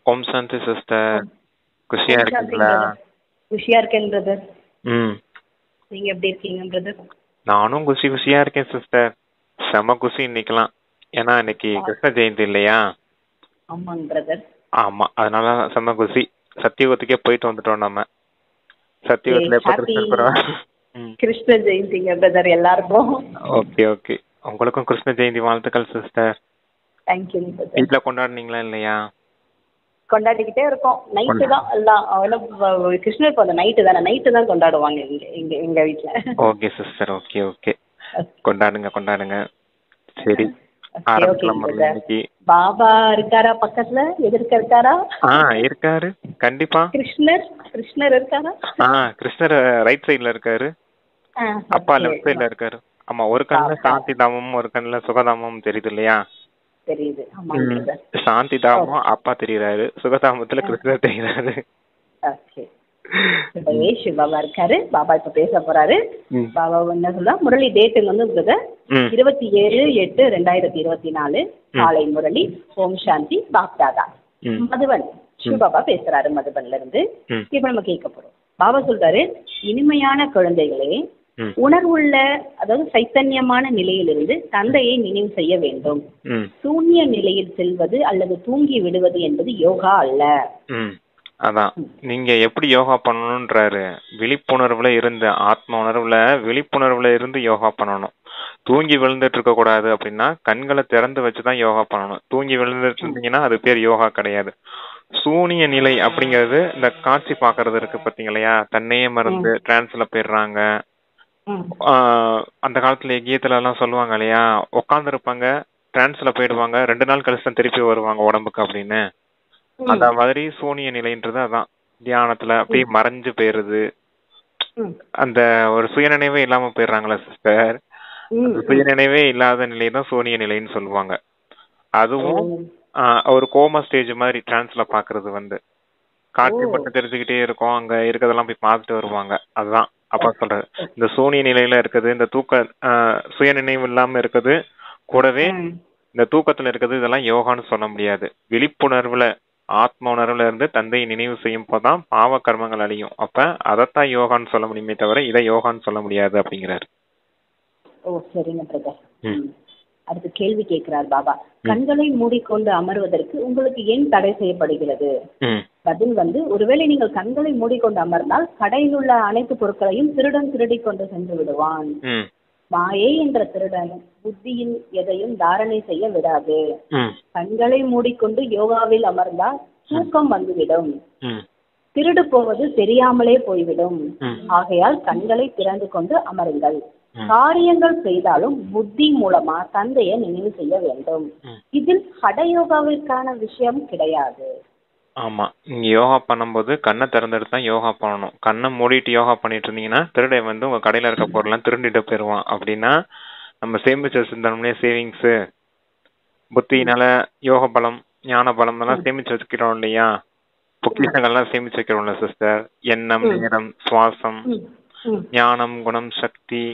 ஓம் சாந்தி sister குஷியா ஓம் சாந்தி இருக்கீங்களா brother. குஷியா இருக்கேன் பிரதர் ம் நீங்க எப்படி இருக்கீங்க பிரதர் நானும் குஷி குஷியா இருக்கேன் சிஸ்டர் செம குஷி இன்னைக்கெல்லாம் ஏன்னா இன்னைக்கு கிருஷ்ண ஜெயந்தி இல்லையா ஆமாங்க பிரதர் ஆமா அதனால செம குஷி சத்தியுகத்துக்கே போயிட்டு வந்துட்டோம் நம்ம சத்தியுகத்துல எப்ப happy- கிருஷ்ணர் பரவா ம் கிருஷ்ண ஜெயந்திங்க பிரதர் எல்லாருக்கும் ஓகே ஓகே உங்களுக்கும் கிருஷ்ண ஜெயந்தி வாழ்த்துக்கள் சிஸ்டர் தேங்க்யூ பிரதர் வீட்ல கொண்டாடுனீங்களா இல்லையா கொண்டாடிக்கிட்டே இருக்கோம் நைட்டு தான் எல்லாம் அவளும் வ- கிருஷ்ணர் பிறந்த நைட்டு தானே நைட்டு தான் கொண்டாடுவாங்க இங்க எங்க எங்க வீட்ல ஓகே சிஸ்டர் ஓகே ஓகே கொண்டாடுங்க கொண்டாடுங்க சரி Okay, okay, ஆரம்பிக்கலாம் brother. முதல்ல இன்னைக்கு பாபா இருக்காரா பக்கத்துல எதிர்க்க இருக்காரா ஆ இருக்காரு கண்டிப்பா கிருஷ்ணர் கிருஷ்ணர் இருக்காரா ஆ கிருஷ்ணர் ரைட் சைடுல இருக்காரு ஆ, அப்பா okay. லெஃப்ட் சைடுல இருக்காரு ஆமா ஒரு கண்ணுல அப்பா. சாந்தி தாமமும் ஒரு கண்ணுல சுகதாமமும் தெரியுது இல்லையா தெரியுது ஆமாங்க பிரதர் சாந்தி தாமம் அப்பா தெரியறாரு சுகதாமத்துல கிருஷ்ணர் தெரியறாரு ஓகே இப்பவே சிவபாபா இருக்காரு பாபா இப்ப பேச போறாரு ம். பாபா என்ன சொல்றா முரளி டேட்டுங்க வந்து பிரதர் ம் இருபத்தி ஏழு எட்டு ரெண்டாயிரத்தி இருபத்தி நாலு காலை முரளி ஓம் சாந்தி பாப்தாதா ம். மதுவன் சிவபாபா பேசுறாரு மதுபன்ல இருந்து ம். இப்ப நம்ம கேட்க போறோம் பாபா சொல்றாரு இனிமையான குழந்தைகளே ம். உணர்வுள்ள அதாவது சைத்தன்யமான நிலையிலிருந்து தந்தையை நினைவு செய்ய வேண்டும் ம் சூன்ய நிலையில் செல்வது அல்லது தூங்கி விடுவது என்பது யோகா அல்ல ம் அதான் நீங்க எப்படி யோகா பண்ணணும்ன்றாரு விழிப்புணர்வுல இருந்து ஆத்ம உணர்வுல விழிப்புணர்வுல இருந்து யோகா பண்ணணும் தூங்கி விழுந்துட்டு இருக்க கூடாது அப்படின்னா கண்களை திறந்து வச்சுதான் யோகா பண்ணணும் தூங்கி விழுந்துட்டு இருந்தீங்கன்னா அது பேர் யோகா கிடையாது சூனிய நிலை அப்படிங்கிறது இந்த காட்சி பாக்குறது இருக்கு பாத்தீங்களா தன்னையே மறந்து டிரான்ஸ்ல போயிடுறாங்க ம். ஆஹ் அந்த காலத்துல கீதத்துல எல்லாம் சொல்லுவாங்க இல்லையா உட்கார்ந்து இருப்பாங்க டிரான்ஸ்ல போயிடுவாங்க ரெண்டு நாள் கழிச்சு தான் திருப்பி வருவாங்க உடம்புக்கு அப்படின்னு அந்த மாதிரி சூனிய நிலைன்றது அதான் தியானத்துல அப்படியே மறைஞ்சு போயிருது ம். அந்த ஒரு சுயநினைவே இல்லாம போயிடுறாங்களா சிஸ்டர் ம். சுயநினைவே இல்லாத நிலை தான் சூனிய நிலைன்னு சொல்லுவாங்க அதுவும் ம். ஆஹ் ஒரு கோமா ஸ்டேஜ் மாதிரி டிரான்ஸ்ல பாக்குறது வந்து காட்சி ஓ. மட்டும் தெரிஞ்சுக்கிட்டே இருக்கும் அங்க இருக்கிறதெல்லாம் போய் பார்த்துட்டு வருவாங்க அதுதான் அப்பா சொல்றாரு இந்த சூனிய நிலையில இருக்குது இந்த தூக்க ஆஹ் சுயநினைவு இல்லாம இருக்குது கூடவே ம். இந்த தூக்கத்துல இருக்கிறது இதெல்லாம் யோகான்னு சொல்ல முடியாது விழிப்புணர்வுல ஆத்ம உணர்வுல இருந்து தந்தையை நினைவு செய்யும் போதுதான் பாவ கர்மங்கள் அழியும் அப்ப அதைத்தான் யோகான்னு சொல்ல முடியுமே தவிர இதை யோகான்னு சொல்ல முடியாது அப்படிங்கிறாரு ஓ சரிங்க பிரதர் ம். அடுத்து கேள்வி கேட்கிறார் பாபா கண்களை மூடிக்கொண்டு அமர்வதற்கு உங்களுக்கு ஏன் தடை செய்யப்படுகிறது ம் பதில் வந்து ஒருவேளை நீங்கள் கண்களை மூடிக்கொண்டு அமர்ந்தால் கடையில் உள்ள அனைத்து பொருட்களையும் திருடன் திருடி கொண்டு சென்று விடுவான் ம் மாயை என்ற திருடன் புத்தியில் எதையும் தாரணை செய்ய விடாது ம் கண்களை மூடிக்கொண்டு யோகாவில் அமர்ந்தால் தூக்கம் வந்துவிடும் ம் திருடு போவது தெரியாமலே போய்விடும் ம். ஆகையால் கண்களை திறந்து கொண்டு அமருங்கள் ம். காரியங்கள் செய்தாலும் புத்தி மூலமா தந்தையை நினைவு செய்ய வேண்டும் ம். இதில் ஹடயோகாவிற்கான விஷயம் கிடையாது ஆமா நீங்க யோகா பண்ணும்போது கண்ணை திறந்துட்டு தான் யோகா பண்ணணும் கண்ணை மூடிட்டு யோகா பண்ணிட்டு இருந்தீங்கன்னா திருடை வந்து உங்க கடையில இருக்க பொருள்லாம் திருடிட்டு போயிருவான் அப்படின்னா நம்ம சேமிச்சு வச்சிருந்தோம்னே சேவிங்ஸ் புத்தியினால யோக பலம் ஞான பலம் எல்லாம் சேமிச்சு வச்சுக்கிறோம் இல்லையா பொக்கிஷங்கள்லாம் சேமிச்சு வைக்கிறோம்ல சிஸ்டர் எண்ணம் ம். நேரம் சுவாசம் ம், ம், ஞானம் குணம் சக்தி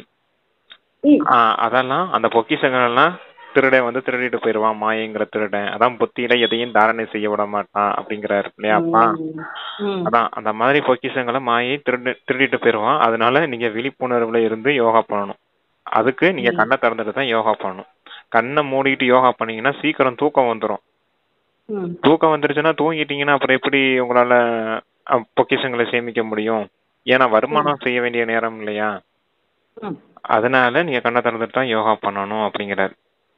ம். ஆஹ் அதெல்லாம் அந்த பொக்கிஷங்கள் எல்லாம் திருடன் வந்து திருடிட்டு போயிருவான் மாயங்கிற திருடன் அதான் புத்தியில எதையும் தாரணை செய்ய விட மாட்டான் அப்படிங்கிறாரு இல்லையாப்பா ம், ம். அதான் அந்த மாதிரி பொக்கிஷங்களை மாயை திருடு திருடிட்டு போயிருவான் அதனால நீங்க விழிப்புணர்வுல இருந்து யோகா பண்ணணும் அதுக்கு நீங்க கண்ணை திறந்துட்டு தான் யோகா பண்ணணும் கண்ணை மூடிட்டு யோகா பண்ணீங்கன்னா சீக்கிரம் தூக்கம் வந்துடும் ம். தூக்கம் வந்துருச்சுன்னா தூங்கிட்டீங்கன்னா அப்புறம் எப்படி உங்களால அஹ், பொக்கிஷங்களை சேமிக்க முடியும் ஏன்னா வருமானம் செய்ய வேண்டிய நேரம் இல்லையா ம். அதனால நீங்க கண்ணை திறந்துட்டு தான் யோகா பண்ணணும் அப்படிங்கிறாரு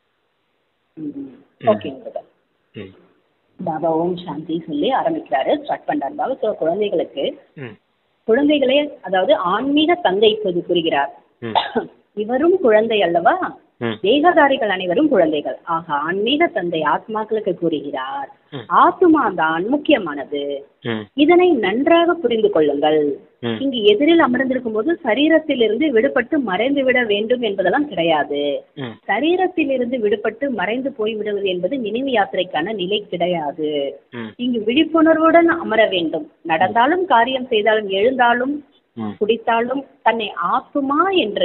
ம். ம். ஓகேங்க பிரதர் ம் பாபா ஓம் சாந்தி சொல்லி ஆரம்பிக்கிறாரு ஸ்டார்ட் பண்றாரு பாபா ஸோ குழந்தைகளுக்கு ம் குழந்தைகளே அதாவது ஆன்மீக தந்தை இப்போது கூறுகிறார் ம். இவரும் குழந்தை அல்லவா ம் தேகதாரிகள் அனைவரும் குழந்தைகள் ஆக ஆன்மீக தந்தை ஆத்மாக்களுக்கு கூறுகிறார் ம். ஆத்மா தான் முக்கியமானது ம் இதனை நன்றாக புரிந்து கொள்ளுங்கள் ம் இங்கு எதிரில் அமர்ந்திருக்கும் போது சரீரத்திலிருந்து விடுபட்டு மறைந்து விட வேண்டும் என்பதெல்லாம் கிடையாது ம் சரீரத்திலிருந்து விடுபட்டு மறைந்து போய் விடுவது என்பது நினைவு யாத்திரைக்கான நிலை கிடையாது ம் இங்கு விழிப்புணர்வுடன் அமர வேண்டும் நடந்தாலும் காரியம் செய்தாலும் எழுந்தாலும் ம் குடித்தாலும் தன்னை ஆத்துமா என்று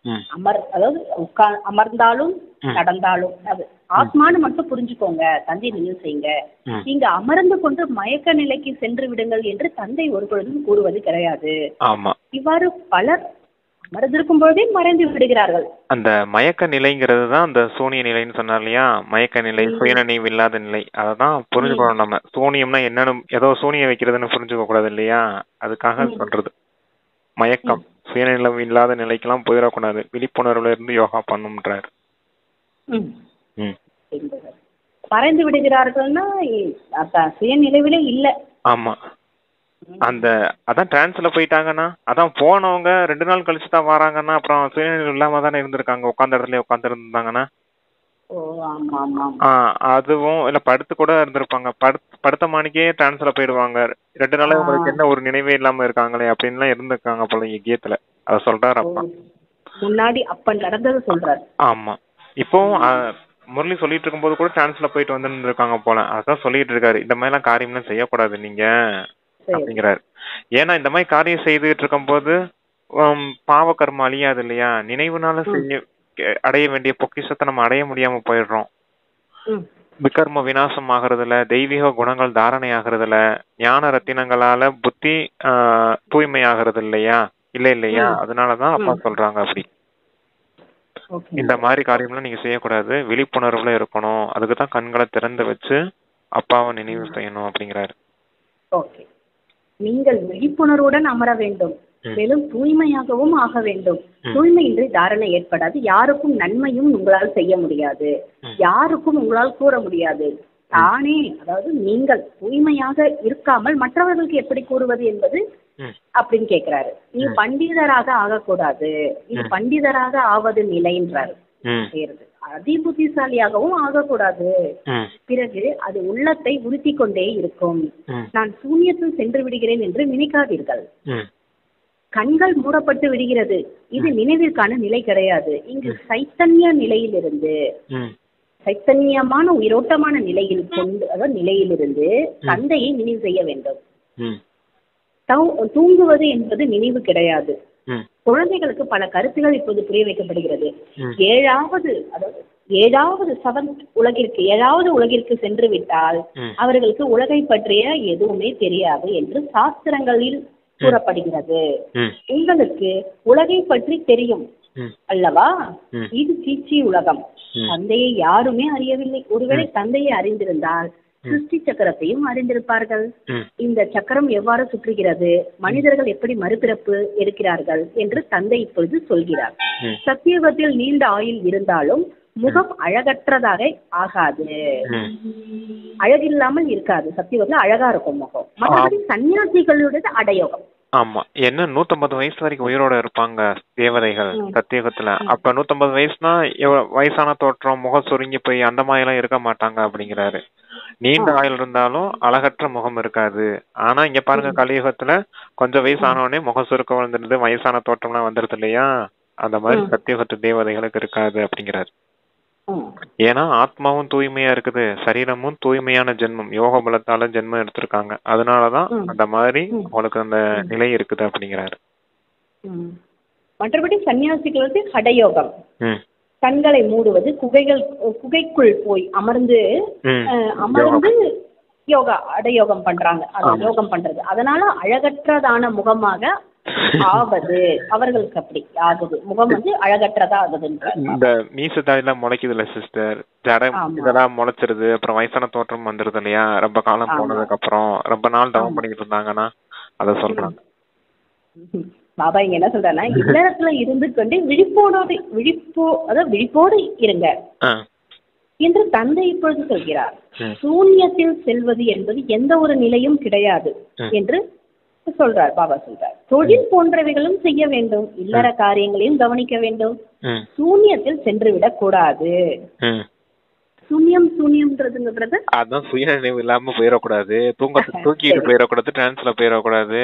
ம் அமர் அதாவது உட்கா அமர்ந்தாலும் ம். நடந்தாலும் அது ஆத்மான்னு மட்டும் புரிஞ்சுக்கோங்க தந்தை நினைவு செய்யுங்க ம். நீங்க அமர்ந்து கொண்டு மயக்க நிலைக்கு சென்று விடுங்கள் என்று தந்தை ஒரு பொழுதும் கூறுவது கிடையாது ஆமா இவ்வாறு பலர் அமர்ந்திருக்கும் பொழுதே மறைந்து விடுகிறார்கள் அந்த மயக்க நிலைங்கிறது தான் அந்த சூனிய நிலைன்னு சொன்னார் இல்லையா மயக்க நிலை சுயநினைவு இல்லாத நிலை அதை தான் புரிஞ்சுக்கணும் நம்ம சூனியம்னா என்னன்னு ஏதோ சூனியம் வைக்கிறதுன்னு புரிஞ்சுக்க கூடாது இல்லையா அதுக்காக சொல்றது மயக்கம் சுயநினைவு இல்லாத நிலைக்கெல்லாம் போயிடக்கூடாது விழிப்புணர்வுல இருந்து யோகா பண்ணுன்றாரு ம். ம் என்பவர். மறைந்து விடுகிறார்கள்னா இ- அதான் சுயநிலைவிலே இல்ல ஆமா அந்த அதான் டிரான்ஸ்ல போயிட்டாங்கன்னா அதான் போனவங்க ரெண்டு நாள் கழிச்சு தான் வராங்கன்னா அப்புறம் சுயநினைவு இல்லாம தானே இருந்திருக்காங்க உட்காந்த இடத்துல உட்காந்து இருந்தாங்கன்னா ஓ ஆமா ஆமா ஆமா. ஆ அதுவும் இல்ல படுத்து கூட இருந்திருப்பாங்க படுத் படுத்த மாணிக்கே டிரான்ஸ்ல போயிடுவாங்க ரெண்டு நாளா உங்களுக்கு என்ன ஒரு நினைவே இல்லாம இருக்காங்களே அப்படின்லாம் இருந்திருக்காங்க போல கீயத்துல அத சொல்றாரு அப்பா முன்னாடி அப்ப நடந்தது சொல்றாரு ஆமா இப்போ முரளி சொல்லிட்டு இருக்கும்போது கூட டிரான்ஸ்ல போயிட்டு வந்து இருக்காங்க போல அதான் சொல்லிட்டு இருக்காரு இந்த மாதிரி எல்லாம் காரியம்லாம் செய்யக்கூடாது நீங்க சரி அப்படிங்கிறாரு ஏன்னா இந்த மாதிரி காரியம் செய்துட்டு இருக்கும்போது ஹம், பாவ கர்மம் அழியாது இல்லையா நினைவுனால செய்ய அடைய வேண்டிய பொக்கிஷத்தை நம்ம அடைய முடியாம போயிடுறோம் ம் விகர்ம விநாசம் ஆகுறதுல தெய்வீக குணங்கள் தாரணை ஆகுறதுல ஞான ரத்தினங்களால புத்தி ஆஹ், தூய்மை ஆகுறது இல்லையா இல்ல இல்லையா அதனாலதான் அப்பா சொல்றாங்க அப்படி ஓகே இந்த மாதிரி காரியம்லாம் நீங்க செய்யக்கூடாது விழிப்புணர்வுல இருக்கணும் அதுக்கு தான் கண்களை திறந்து வச்சு அப்பாவை நினைவு செய்யணும் அப்படிங்கிறாரு ஓகே நீங்கள் விழிப்புணர்வுடன் அமர வேண்டும் ம். மேலும் தூய்மையாகவும் ஆக வேண்டும் ம். தூய்மையின்றி தாரணை ஏற்படாது யாருக்கும் நன்மையும் உங்களால் செய்ய முடியாது ம். யாருக்கும் உங்களால் கூற முடியாது தானே அதாவது நீங்கள் தூய்மையாக இருக்காமல் மற்றவர்களுக்கு எப்படி கூறுவது என்பது ம். அப்படின்னு கேக்குறாரு நீ பண்டிதராக ஆகக்கூடாது இது ம். பண்டிதராக ஆவது நிலைன்றாரு ம் செய்யறது அதிபுத்திசாலியாகவும் ஆகக்கூடாது ம் பிறகு அது உள்ளத்தை உறுத்தி கொண்டே இருக்கும் ம் நான் சூன்யத்தில் சென்று விடுகிறேன் என்று நினைக்காதீர்கள் ம் கண்கள் மூடப்பட்டு விடுகிறது இது நினைவிற்கான நிலை கிடையாது இங்கு சைத்தன்ய நிலையிலிருந்து ம் சைத்தன்யமான உயிரோட்டமான நிலையில் கொண்டு அதாவது நிலையிலிருந்து தந்தையை நினைவு செய்ய வேண்டும் ம் தூ- தூங்குவது என்பது நினைவு கிடையாது ம் குழந்தைகளுக்கு பல கருத்துகள் இப்போது புரிய வைக்கப்படுகிறது ம். ஏழாவது அதாவது ஏழாவது செவன்த் உலகிற்கு ஏழாவது உலகிற்கு சென்று விட்டால் ம். அவர்களுக்கு உலகை பற்றிய எதுவுமே தெரியாது என்று சாஸ்திரங்களில் கூறப்படுகிறது ம் உங்களுக்கு உலகை பற்றி தெரியும் ம் அல்லவா ம். இது சீச்சி உலகம் ம். தந்தையை யாருமே அறியவில்லை ஒருவேளை தந்தையை அறிந்திருந்தால் சிருஷ்டி சக்கரத்தையும் அறிந்திருப்பார்கள் ம் இந்த சக்கரம் எவ்வாறு சுற்றுகிறது மனிதர்கள் எப்படி மறுபிறப்பு எடுக்கிறார்கள் என்று தந்தை இப்பொழுது சொல்கிறார் ம் சத்தியுகத்தில் நீண்ட ஆயுள் இருந்தாலும் முகம் அழகற்றதாக ஆகாது ம் அழகில்லாமல் இருக்காது சத்தியுகத்தில் அழகா இருக்கும் முகம் மற்றபடி சன்னியாசிகளுடைய அடயோகம் ஆமா என்ன நூத்தம்பது வயசு வரைக்கும் உயிரோட இருப்பாங்க தேவதைகள் சத்தியுகத்துல அப்ப நூத்தம்பது வயசுனா எவ்வ- வயசான தோற்றம் முகம் சுருங்கி போய் அந்த மாதிரி எல்லாம் இருக்க மாட்டாங்க அப்படிங்கிறாரு நீண்ட ஆயுள் இருந்தாலும் அழகற்ற முகம் இருக்காது ஆனா இங்க பாருங்க கலியுகத்துல கொஞ்சம் வயசான உடனே முகம் சுருக்கம் வந்துடுது வயசான தோற்றம்லாம் வந்துருது இல்லையா அந்த மாதிரி சத்தியுகத்து தேவதைகளுக்கு இருக்காது அப்படிங்கிறாரு ம். ஏன்னா ஆத்மாவும் தூய்மையா இருக்குது சரீரமும் தூய்மையான ஜென்மம் யோக பலத்தால ஜென்மம் எடுத்திருக்காங்க அதனாலதான் அந்த மாதிரி உங்களுக்கு அந்த நிலை இருக்குது அப்படிங்கிறாரு ம். மற்றபடி சன்னியாசிகளுக்கு ஹடயோகம் ம் கண்களை மூடுவது குகைகள் குகைக்குள் போய் அமர்ந்து ம் அஹ், அமர்ந்து யோகா அடயோகம் பண்றாங்க அது யோகம் பண்றது அதனால அழகற்றதான முகமாக ஆவது அவர்களுக்கு அப்படி ஆகுது முகம் வந்து அழகற்றதா ஆகுதுன்ற இந்த மீச தாடிலாம் முளைக்குதுல்ல சிஸ்டர் ஜடை ஆமா. இதெல்லாம் முளைச்சிருது அப்புறம் வயசான தோற்றம் வந்துருது இல்லையா ரொம்ப காலம் போனதுக்கு அப்புறம் ரொம்ப நாள் தவம் பண்ணிட்டு இருந்தாங்கன்னா அத சொல்றாங்க ம்ஹும். பாபா இங்க என்ன சொல்றாருன்னா இல்லறத்துல இருந்து கொண்டு விழிப்போடு விழிப்போ அதாவது விழிப்போடு இருங்க ஆ. என்று தந்தை இப்பொழுது சொல்கிறார் ம். சூன்யத்தில் செல்வது என்பது எந்த ஒரு நிலையும் கிடையாது ம். என்று சொல்றார் பாபா சொல்றார் தொழில் போன்றவைகளும் செய்ய வேண்டும் இல்லற காரியங்களையும் கவனிக்க வேண்டும் ம் சூன்யத்தில் சென்று விடக் கூடாது ம் சூன்யம் சூன்யம்ன்றதுங்கிறது அதான் சுயநினைவு இல்லாம போயிடக்கூடாது தூங்க தூக்கிட்டு போயிடக்கூடாது டிரான்ஸ்ல போயிடக்கூடாது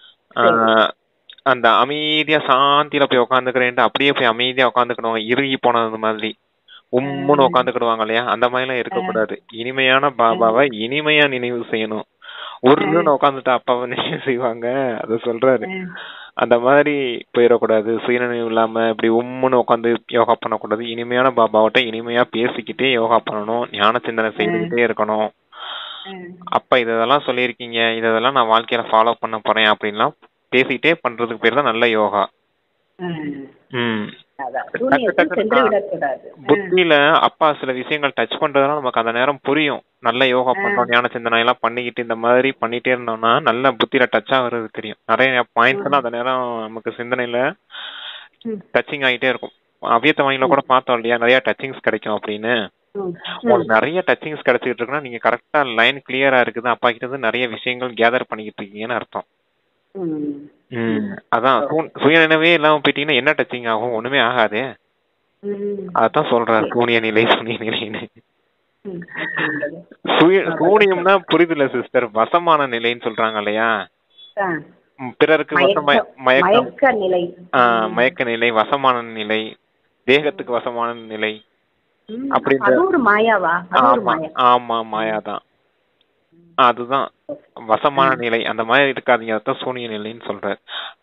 ஆஹ் அந்த அமைதியா சாந்தியில போய் உட்காந்துக்கிறேன்ட்டு அப்படியே போய் அமைதியா உட்காந்துக்கணும் இறுகி போனது மாதிரி உம்முன்னு உட்காந்துக்கிடுவாங்க இல்லையா அந்த மாதிரி எல்லாம் இருக்கக்கூடாது இனிமையான பாபாவை இனிமையா நினைவு செய்யணும் உருன்னு உட்காந்துட்டு அப்பாவை நினைவு செய்வாங்க அத சொல்றாரு அந்த மாதிரி போயிடக்கூடாது சுயநினைவு இல்லாம இப்படி உம்முன்னு உட்காந்து யோகா பண்ணக்கூடாது இனிமையான பாபாவட்ட இனிமையா பேசிக்கிட்டே யோகா பண்ணணும் ஞான சிந்தனை செய்துக்கிட்டே இருக்கணும் ம். அப்ப இதெல்லாம் சொல்லியிருக்கீங்க இதெல்லாம் நான் வாழ்க்கையில ஃபாலோ பண்ண போறேன் அப்படின்லாம் பேசிக்கிட்டே பண்றதுக்கு பேர் தான் நல்ல யோகா ம். ம் அதான் சூனியத்தில் சென்று விடக்கூடாது புத்தியில அப்பா சில விஷயங்கள் டச் பண்றதுனால நமக்கு அந்த நேரம் புரியும் நல்ல யோகா பண்றோம் ஞான சிந்தனை எல்லாம் பண்ணிக்கிட்டு இந்த மாதிரி பண்ணிட்டே இருந்தோம்னா நல்ல புத்தியில டச் ஆகுறது தெரியும் நிறைய பாயிண்ட்ஸ் எல்லாம் அந்த நேரம் நமக்கு சிந்தனையில ம். டச்சிங் ஆகிட்டே இருக்கும் அவ்வியத்த வாணியில கூட பார்த்தோம் இல்லையா நிறைய டச்சிங்ஸ் கிடைக்கும் அப்படின்னு ம். உங்களுக்கு நிறைய டச்சிங்ஸ் கிடைச்சிட்டு இருக்குன்னா நீங்க கரெக்டா லைன் கிளியரா இருக்குது அப்பா கிட்ட இருந்து நிறைய விஷயங்கள் கேதர் பண்ணிக்கிட்டு இருக்கீங்கன்னு அர்த்தம் ம். ம் அதான் சு- சுயநினைவே இல்லாம போயிட்டீங்கன்னா என்ன டச்சிங் ஆகும் ஒண்ணுமே ஆகாதே ம். அதான் சொல்றாரு சூனிய நிலை சூனிய நிலைன்னு ம். அப்படின்றது. சுய சூனியம்னா புரியுதுல சிஸ்டர் வசமான நிலைன்னு சொல்றாங்க இல்லையா ஆ. ம், பிறருக்கு வசம மயக்க மயக்கம் மயக்க நிலை ஆ, மயக்க நிலை வசமான நிலை தேகத்துக்கு வசமான நிலை ம். அப்படின்ற- அது ஒரு மாயாவா அது ஒரு ஆமா மாயா ஆமா மாயாதான் அதுதான் வசமான நிலை அந்த மாதிரி இருக்காதீங்க அதான் சூனிய நிலைன்னு சொல்றாரு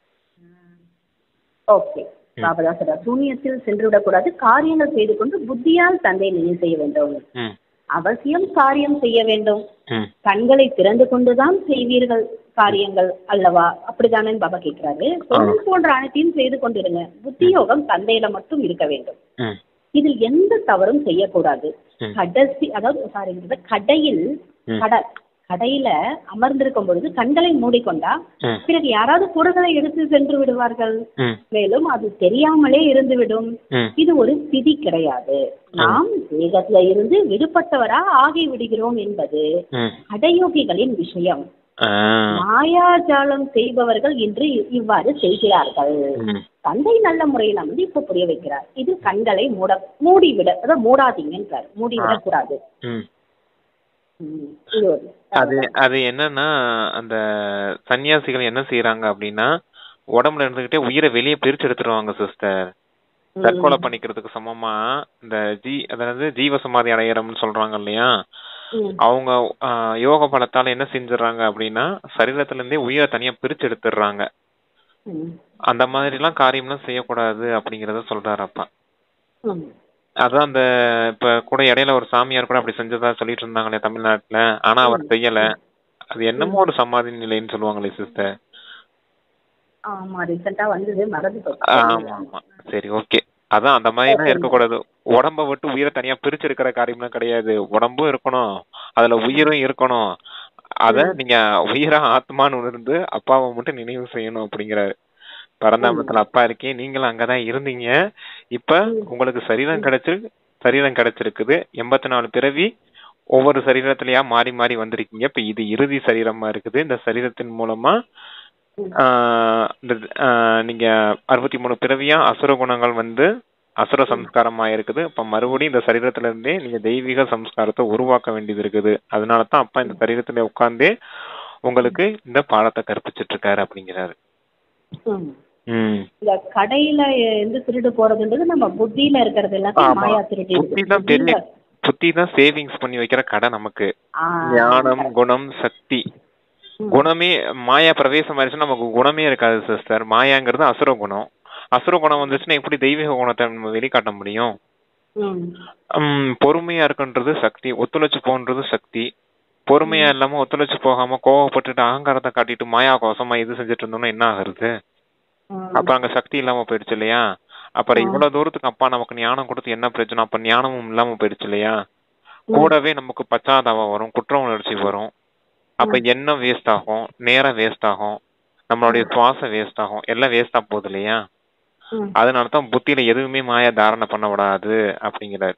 ஓகே பாபா சொல்றார் சூனியத்தில் சென்று விடக்கூடாது காரியங்கள் செய்து கொண்டு புத்தியால் தந்தை நினைவு செய்ய வேண்டும் ம் அவசியம் காரியம் செய்ய வேண்டும் ம் கண்களை திறந்து கொண்டுதான் செய்வீர்கள் காரியங்கள் அல்லவா அப்படிதானே பாபா கேட்கிறாரு தொழில் போன்ற அனைத்தையும் செய்து கொண்டிருங்க புத்தியோகம் தந்தையில மட்டும் இருக்க வேண்டும் ம் இதில் எந்த தவறும் செய்யக்கூடாது ம். கடைசி அதாவது சாரி கடையில் ம். கடை கடையில அமர்ந்திருக்கும் பொழுது கண்களை மூடிக்கொண்டா ம் பிறகு யாராவது குடங்களை எடுத்து சென்று விடுவார்கள் ம் மேலும் அது தெரியாமலே இருந்துவிடும் ம் இது ஒரு விதி கிடையாது நாம் வேகத்துல இருந்து விடுபட்டவரா ஆகி விடுகிறோம் என்பது ம் அடயோகிகளின் விஷயம் ஆ மாயாஜாலம் செய்பவர்கள் இன்று இவ்வாறு செய்கிறார்கள் ம் தந்தை நல்ல முறையில் வந்து இப்ப புரிய வைக்கிறார் இது கண்களை மூட மூடிவிட அதாவது மூடாதீங்கன்றார் மூடிவிடக் கூடாது ம் ம், இது ஒரு அது அது என்னன்னா அந்த சன்னியாசிகள் என்ன செய்யறாங்க அப்படின்னா உடம்புல இருந்துகிட்டே உயிரை வெளியே பிரிச்சு எடுத்துருவாங்க சிஸ்டர் ம், தற்கொலை பண்ணிக்கிறதுக்கு சமமா இந்த ஜீ அதாவது ஜீவ சமாதி அடையறம்னு சொல்றாங்க இல்லையா ம், அவங்க ஆ, யோக பலத்தால என்ன செஞ்சுறாங்க அப்படின்னா சரீரத்துல இருந்தே உயிரை தனியா பிரிச்சு எடுத்துடுறாங்க ம், அந்த மாதிரி எல்லாம் காரியம்லாம் செய்யக்கூடாது அப்படிங்கறத சொல்றாரு அப்பா ம். அதான் அந்த இப்ப கூட இடையில ஒரு சாமியார் கூட அப்படி செஞ்சதா சொல்லிட்டு இருந்தாங்களே தமிழ்நாட்டுல ஆனா அவர் செய்யல அது என்னமோ ஒரு சமாதி நிலைன்னு சொல்லுவாங்களே சிஸ்டர் ஆமா ரீசெண்டா வந்தது மறந்து போச்சு. ஆமா ஆமா சரி ஓகே அதான் அந்த மாதிரி எல்லாம் இருக்கக்கூடாது உடம்ப விட்டு உயிரை தனியா பிரிச்சு இருக்கிற காரியம்லாம் கிடையாது உடம்பும் இருக்கணும் அதுல உயிரும் இருக்கணும் அத நீங்க உயிரா ஆத்மான்னு உணர்ந்து அப்பாவை மட்டும் நினைவு செய்யணும் அப்படிங்கிறாரு பரந்தாமத்துல அப்பா இருக்கே நீங்களும் அங்கதான் இருந்தீங்க இப்ப உங்களுக்கு சரீரம் கிடைச்சு சரீரம் கிடைச்சிருக்குது எண்பத்தி நாலு பிறவி ஒவ்வொரு சரீரத்திலயா மாறி மாறி வந்திருக்கீங்க இப்ப இது இறுதி சரீரமா இருக்குது இந்த சரீரத்தின் மூலமா ஆஹ் இந்த ஆஹ் நீங்க அறுபத்தி மூணு பிறவியா அசுர குணங்கள் வந்து அசுர சம்ஸ்காரமா இருக்குது அப்ப மறுபடியும் இந்த சரீரத்துல இருந்தே நீங்க தெய்வீக சம்ஸ்காரத்தை உருவாக்க வேண்டியது இருக்குது அதனால தான் அப்பா இந்த சரீரத்துல உட்கார்ந்தே உங்களுக்கு இந்த பாடத்தை கற்பிச்சிட்டு இருக்காரு அப்படிங்கிறாரு ம். ம் இந்த கடையில இருந்து திருடு போறதுன்றது நம்ம புத்தியில இருக்கிறது எல்லாத்தையும் ஆமா. மாயா திருடி புத்தி தான் பெரிய புத்தி தான் சேவிங்ஸ் பண்ணி வைக்கிற கடை நமக்கு ஞானம் குணம் சக்தி குணமே மாயா பிரவேசம் ஆயிடுச்சுன்னா நமக்கு குணமே இருக்காது சிஸ்டர் மாயாங்கிறது அசுர குணம் அசுர குணம் வந்துச்சுன்னா எப்படி தெய்வீக குணத்தை நம்ம வெளிக்காட்ட முடியும் உம் பொறுமையா இருக்குன்றது சக்தி ஒத்துழைச்சு போன்றது சக்தி பொறுமையா இல்லாம ஒத்துழைச்சு போகாம கோவப்பட்டுட்டு அகங்காரத்தை காட்டிட்டு மாயா கோசமா இது செஞ்சுட்டு இருந்தோம்னா என்ன ஆகுறது அப்ப அங்க சக்தி இல்லாம போயிடுச்சு இல்லையா அப்புறம் இவ்வளவு தூரத்துக்கு அப்பா நமக்கு ஞானம் கொடுத்து என்ன பிரச்சனை அப்ப ஞானமும் இல்லாம போயிடுச்சு இல்லையா கூடவே நமக்கு பச்சாதாபம் வரும் குற்ற உணர்ச்சி வரும் அப்ப எண்ணம் வேஸ்ட் ஆகும் நேரம் வேஸ்ட் ஆகும் நம்மளுடைய சுவாசம் வேஸ்ட் ஆகும் எல்லாம் வேஸ்டா போகுது இல்லையா அதனாலதான் புத்தியில எதுவுமே மாயா தாரணை பண்ண விடாது அப்படிங்கிறாரு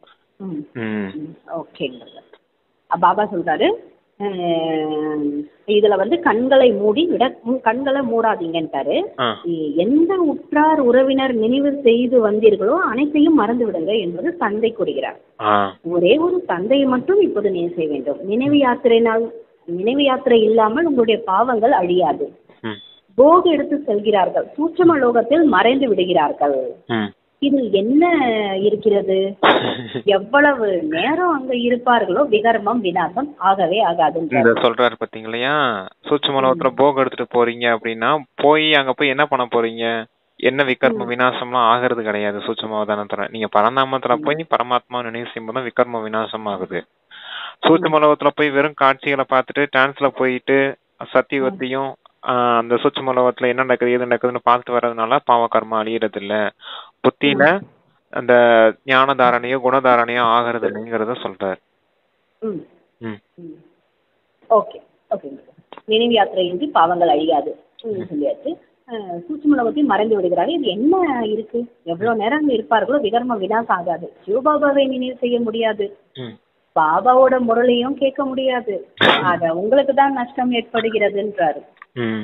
ம் ஓகேங்க பாபா சொல்றாரு அஹ், இதுல வந்து கண்களை மூடி விட உம், கண்களை மூடாதீங்கன்ட்டாரு ஆ எந்த உற்றார் உறவினர் நினைவு செய்து வந்தீர்களோ அனைத்தையும் மறந்து விடுங்க என்பது தந்தை கூறுகிறார் ஆ ஒரே ஒரு தந்தையை மட்டும் இப்போது நினைவு செய்ய வேண்டும் நினைவு யாத்திரையினால் நினைவு யாத்திரை இல்லாமல் உங்களுடைய பாவங்கள் அழியாது ம் போக எடுத்து செல்கிறார்கள் சூட்சம லோகத்தில் மறைந்து விடுகிறார்கள் ம் இதில் என்ன இருக்கிறது எவ்வளவு நேரம் அங்க இருப்பார்களோ விகர்மம் விநாசம் ஆகவே ஆகாதுன்றார் இந்த சொல்றாரு பாத்தீங்களா சூட்சுமலோகத்துல போக எடுத்துட்டு போறீங்க அப்படின்னா போய் அங்க போய் என்ன பண்ண போறீங்க என்ன விகர்ம விநாசம்லாம் ஆகிறது கிடையாது சூட்சுமவதானத்துல நீங்க பரநாமத்துல போய் பரமாத்மா நினைவு செய்யும்போது தான் விகர்ம விநாசம் ஆகுது சூட்சுமலோகத்துல போய் வெறும் காட்சிகளை பார்த்துட்டு டான்ஸ்ல போயிட்டு சத்தியவத்தையும் ஆஹ் அந்த சூட்சுமலோகத்துல என்ன நடக்குது எது நடக்குதுன்னு பார்த்துட்டு வர்றதுனால பாவ கர்மா அழியறது இல்ல புத்தியில அந்த ஞான தாரணையோ குணதாரணையோ ஆகிறது இல்லைங்கிறத சொல்றாரு ம் ம் ம் ஓகே ஓகே நினைவு யாத்திரையின்றி பாவங்கள் அழியாது ம், சொல்லியாச்சு அஹ், சூட்சுமலோகத்தை மறைந்து விடுகிறார்கள் இது என்ன இருக்கு எவ்வளவு நேரம் அங்க இருப்பார்களோ விகர்மம் விநாசம் ஆகாது சிவபாபாவை நினைவு செய்ய முடியாது ம் பாபாவோட முரளையும் கேட்க முடியாது ஆக உங்களுக்கு தான் நஷ்டம் ஏற்படுகிறதுன்றாரு ம்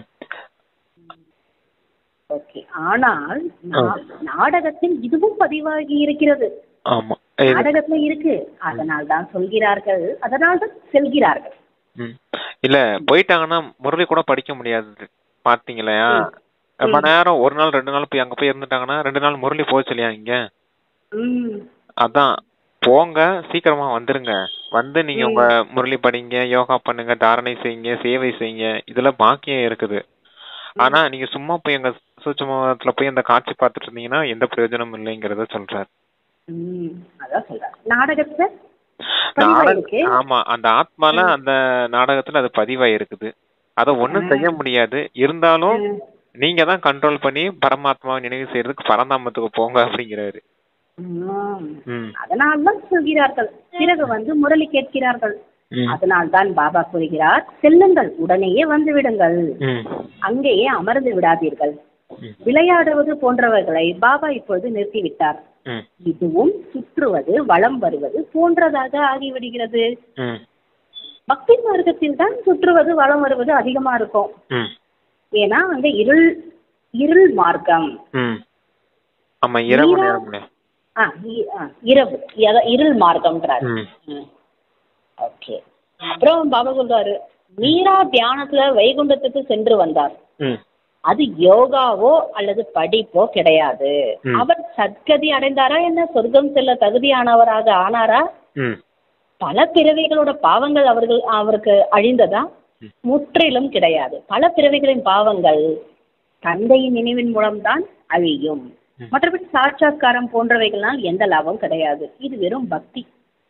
ஓகே ஆனால் நா- நாடகத்தில் இதுவும் பதிவாகி இருக்கிறது ஆமா இது- நாடகத்துல இருக்கு அதனால் தான் சொல்கிறார்கள் அதனால் தான் செல்கிறார்கள் ம். இல்ல போயிட்டாங்கன்னா முரளி கூட படிக்க முடியாது பாத்தீங்களா ரொம்ப நேரம் ஒரு நாள் ரெண்டு நாள் போய் அங்க போய் இருந்துட்டாங்கன்னா ரெண்டு நாள் முரளி போச்சு இல்லையா இங்க ம் அதான் போங்க சீக்கிரமா வந்துருங்க வந்து நீங்க உங்க முரளி படிங்க யோகா பண்ணுங்க தாரணை செய்யுங்க சேவை செய்யுங்க இதுல பாக்கியம் இருக்குது ஆனா நீங்க சும்மா போய் அங்க சூட்சமத்துல போய் அந்த காட்சி பார்த்துட்டு இருந்தீங்கன்னா எந்த பிரயோஜனமும் இல்லைங்கிறத சொல்றாரு ம் அதான் சொல்றேன் நாடகத்துல பதிவா நாடக- இருக்கு ஆமா அந்த ஆத்மால அந்த நாடகத்துல அது பதிவாயிருக்குது அத ஒண்ணும் செய்ய முடியாது இருந்தாலும் நீங்க தான் கண்ட்ரோல் பண்ணி பரமாத்மாவை நினைவு செய்யறதுக்கு பரந்தாமத்துக்கு போங்க அப்படிங்கிறாரு ம். ம் அதனால் தான் சொல்கிறார்கள் பிறகு வந்து முரளி கேட்கிறார்கள் ம். அதனால் தான் பாபா கூறுகிறார் செல்லுங்கள் உடனேயே வந்து விடுங்கள் ம். அங்கேயே அமர்ந்து விடாதீர்கள் ம். விளையாடுவது போன்றவர்களை பாபா இப்பொழுது நிறுத்திவிட்டார் ம். இதுவும் சுற்றுவது வலம் வருவது போன்றதாக ஆகிவிடுகிறது ம். பக்தி மார்க்கத்தில் தான் சுற்றுவது வலம் வருவது அதிகமா இருக்கும் ம். ஏன்னா அங்க இருள் இருள் மார்க்கம் ம். ஆமா இரவு மீரா- நேரம் இல்லையா? ஆ, இ- ஆ, இரவு அதான் இருள் மார்க்கம்ன்றாரு ம். ஓகே அப்புறம் பாபா சொல்றாரு மீரா தியானத்துல வைகுண்டத்துக்கு சென்று வந்தார் ம். அது யோகாவோ அல்லது படிப்போ கிடையாது ம். அவர் சத்கதி அடைந்தாரா என்ன சொர்க்கம் செல்ல தகுதியானவராக ஆனாரா ம். பல பிறவிகளோட பாவங்கள் அவர்கள் அவருக்கு அழிந்ததா முற்றிலும் கிடையாது பல பிறவிகளின் பாவங்கள் தந்தையின் நினைவின் மூலம்தான் அழியும் ம். மற்றபடி சாட்சாத்காரம் போன்றவைகளால் எந்த லாபம் கிடையாது இது வெறும் பக்தி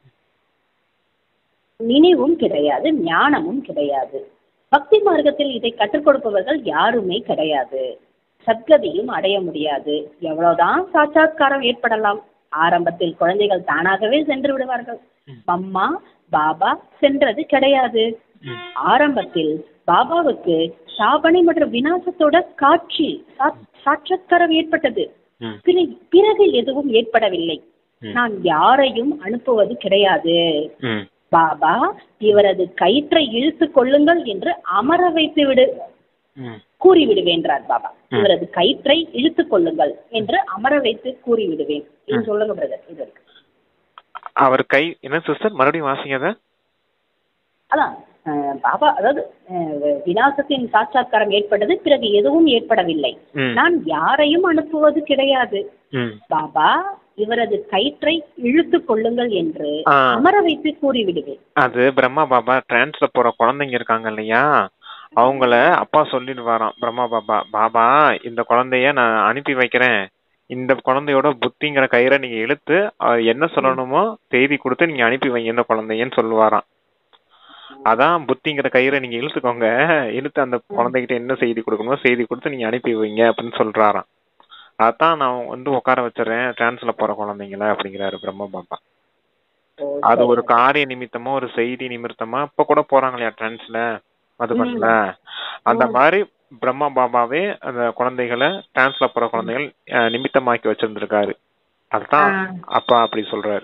நினைவும் கிடையாது ஞானமும் கிடையாது பக்தி மார்க்கத்தில் இதை கற்றுக் கொடுப்பவர்கள் யாருமே கிடையாது சத்கதியும் அடைய முடியாது எவ்வளவுதான் சாட்சாத்காரம் ஏற்படலாம் ஆரம்பத்தில் குழந்தைகள் தானாகவே சென்று விடுவார்கள் அம்மா பாபா சென்றது கிடையாது ம். ஆரம்பத்தில் பாபாவுக்கு சாபனை மற்றும் விநாசத்தோட காட்சி சா- சாட்சாத்காரம் ஏற்பட்டது ம். பிற- பிறகு எதுவும் ஏற்படவில்லை ம். நான் யாரையும் அனுப்புவது கிடையாது ம். பாபா இவரது கயிற்றை இழுத்துக் கொள்ளுங்கள் என்று அமர வைத்து விடு ம். கூறிவிடுவேன்றார் பாபா இவரது கயிற்றை இழுத்துக் கொள்ளுங்கள் என்று அமர வைத்து கூறிவிடுவேன் இது சொல்லுங்க பிரதர் இது இருக்கு அவர் கை என்ன சிஸ்டர் மறுபடியும் வாசிங்க அதை அதான் அஹ், பாபா அதாவது அஹ், விநாசத்தின் சாட்சாத்காரம் ஏற்பட்டது பிறகு எதுவும் ஏற்படவில்லை ம். நான் யாரையும் அனுப்புவது கிடையாது ம். பாபா இவரது கயிற்றை இழுத்துக் கொள்ளுங்கள் என்று ஆ. அமர வைத்து கூறிவிடுவேன் அது பிரம்மா பாபா டிரான்ஸ்ல போற குழந்தைங்க இருக்காங்க இல்லையா அவங்கள அப்பா சொல்லிடுவாராம் பிரம்மா பாபா பாபா இந்த குழந்தைய நான் அனுப்பி வைக்கிறேன் இந்த குழந்தையோட புத்திங்கிற கயிறை நீங்க இழுத்து அவர் என்ன சொல்லணுமோ செய்தி கொடுத்து நீங்க அனுப்பி வைங்க இந்த குழந்தையன்னு சொல்லுவாராம் அதான் புத்திங்கிற கயிறை நீங்க இழுத்துக்கோங்க இழுத்து அந்த குழந்தைகிட்ட என்ன செய்தி கொடுக்கணுமோ செய்தி கொடுத்து நீங்க அனுப்பி வைங்க அப்படின்னு சொல்றாராம் அதான் நான் வந்து உட்கார வச்சிடுறேன் டிரான்ஸ்ல போற குழந்தைங்கள அப்படிங்கிறாரு பிரம்ம பாபா ஓ, அது சரி. ஒரு காரிய நிமித்தமா ஒரு செய்தி நிமித்தமா இப்ப கூட போறாங்க இல்லையா டிரான்ஸ்ல மதுபன்ல அந்த மாதிரி பிரம்மா பாபாவே அந்த குழந்தைகளை டிரான்ஸ்ல போற குழந்தைகள் அஹ், நிமித்தமாக்கி வச்சிருந்திருக்காரு அதுதான் ஆ. அப்பா அப்படி சொல்றாரு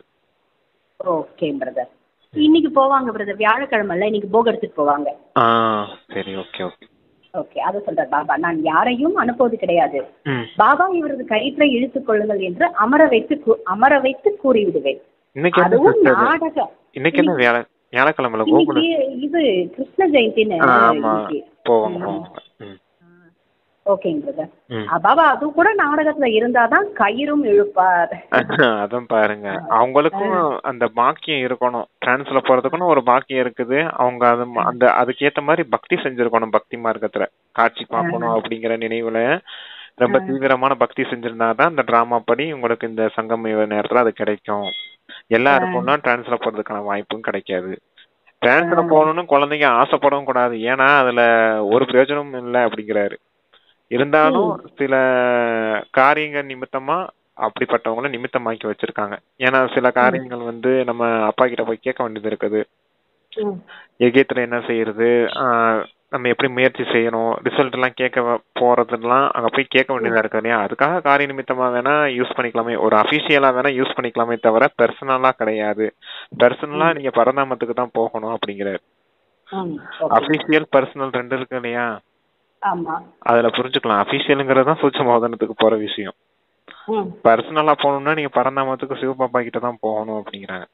ஓகே பிரதர் இன்னைக்கு போவாங்க பிரதர் வியாழக்கிழமைல இன்னைக்கு போக எடுத்துட்டு போவாங்க ஆ சரி ஓகே ஓகே ஓகே அதை சொல்றார் பாபா நான் யாரையும் அனுப்புவது கிடையாது ம் பாபா இவரது கயிற்றை இழுத்துக் கொள்ளுங்கள் என்று அமர வைத்து கூ- அமர வைத்து கூறிவிடுவேன் இன்னைக்கு என்ன அதுவும் sister இது? நாடகம் இன்னைக்கு என்ன வியாழ வியாழக்கிழமைல கோகுல இன்னைக்கு இது கிருஷ்ண ஜெயந்தின்னு ஆ, ஆமா இன்னைக்கு. போவாங்க போவாங்க ம் ஓகேங்க பிரதர் ம். பாபா அது கூட நாடகத்துல இருந்தாதான் கயிறும் இழுப்பார் அதான் பாருங்க அவங்களுக்கும் அந்த பாக்கியம் இருக்கணும் டிரான்ஸ்ல போறதுக்குன்னு ஒரு பாக்கியம் இருக்குது அவங்க அது ம- அந்த அதுக்கேத்த மாதிரி பக்தி செஞ்சிருக்கணும் பக்தி மார்க்கத்துல காட்சி பார்க்கணும் அப்படிங்கிற நினைவுல ரொம்ப தீவிரமான பக்தி செஞ்சிருந்தாதான் அந்த டிராமா படி உங்களுக்கு இந்த சங்கம நேரத்துல அது கிடைக்கும் எல்லாருக்கும்லாம் டிரான்ஸ்ல போறதுக்கான வாய்ப்பும் கிடைக்காது டிரான்ஸ்ல போகணும்னு குழந்தைங்க ஆசைப்படவும் கூடாது ஏன்னா அதுல ஒரு பிரயோஜனமும் இல்லை அப்படிங்கிறாரு இருந்தாலும் சில காரியங்கள் நிமித்தமா அப்படிப்பட்டவங்கள நிமித்தமாக்கி வச்சிருக்காங்க ஏன்னா சில காரியங்கள் வந்து நம்ம அப்பா கிட்ட போய் கேட்க வேண்டியது இருக்குது ம். எகியத்துல என்ன செய்யறது ஆஹ் நம்ம எப்படி முயற்சி செய்யணும் ரிசல்ட் எல்லாம் கேட்க வ- போறதெல்லாம் அங்க போய் கேட்க வேண்டியதா இருக்கு இல்லையா அதுக்காக காரிய நிமித்தமா வேணா யூஸ் பண்ணிக்கலாமே ஒரு அபிஷியலா வேணா யூஸ் பண்ணிக்கலாமே தவிர பர்சனலா கிடையாது பர்சனலா நீங்க பரந்தாமத்துக்கு தான் போகணும் அப்படிங்கிறாரு ம், okay. அபிஷியல் பர்சனல் ரெண்டு இருக்கு இல்லையா ஆமா அதுல புரிஞ்சுக்கலாம் அபிஷியலுங்கிறது தான் சூட்சமோதனத்துக்கு போற விஷயம் ம் பர்சனலா போகணும்னா நீங்க பரந்தாமத்துக்கு சிவபாப்பா கிட்ட தான் போகணும் அப்படிங்கிறாங்க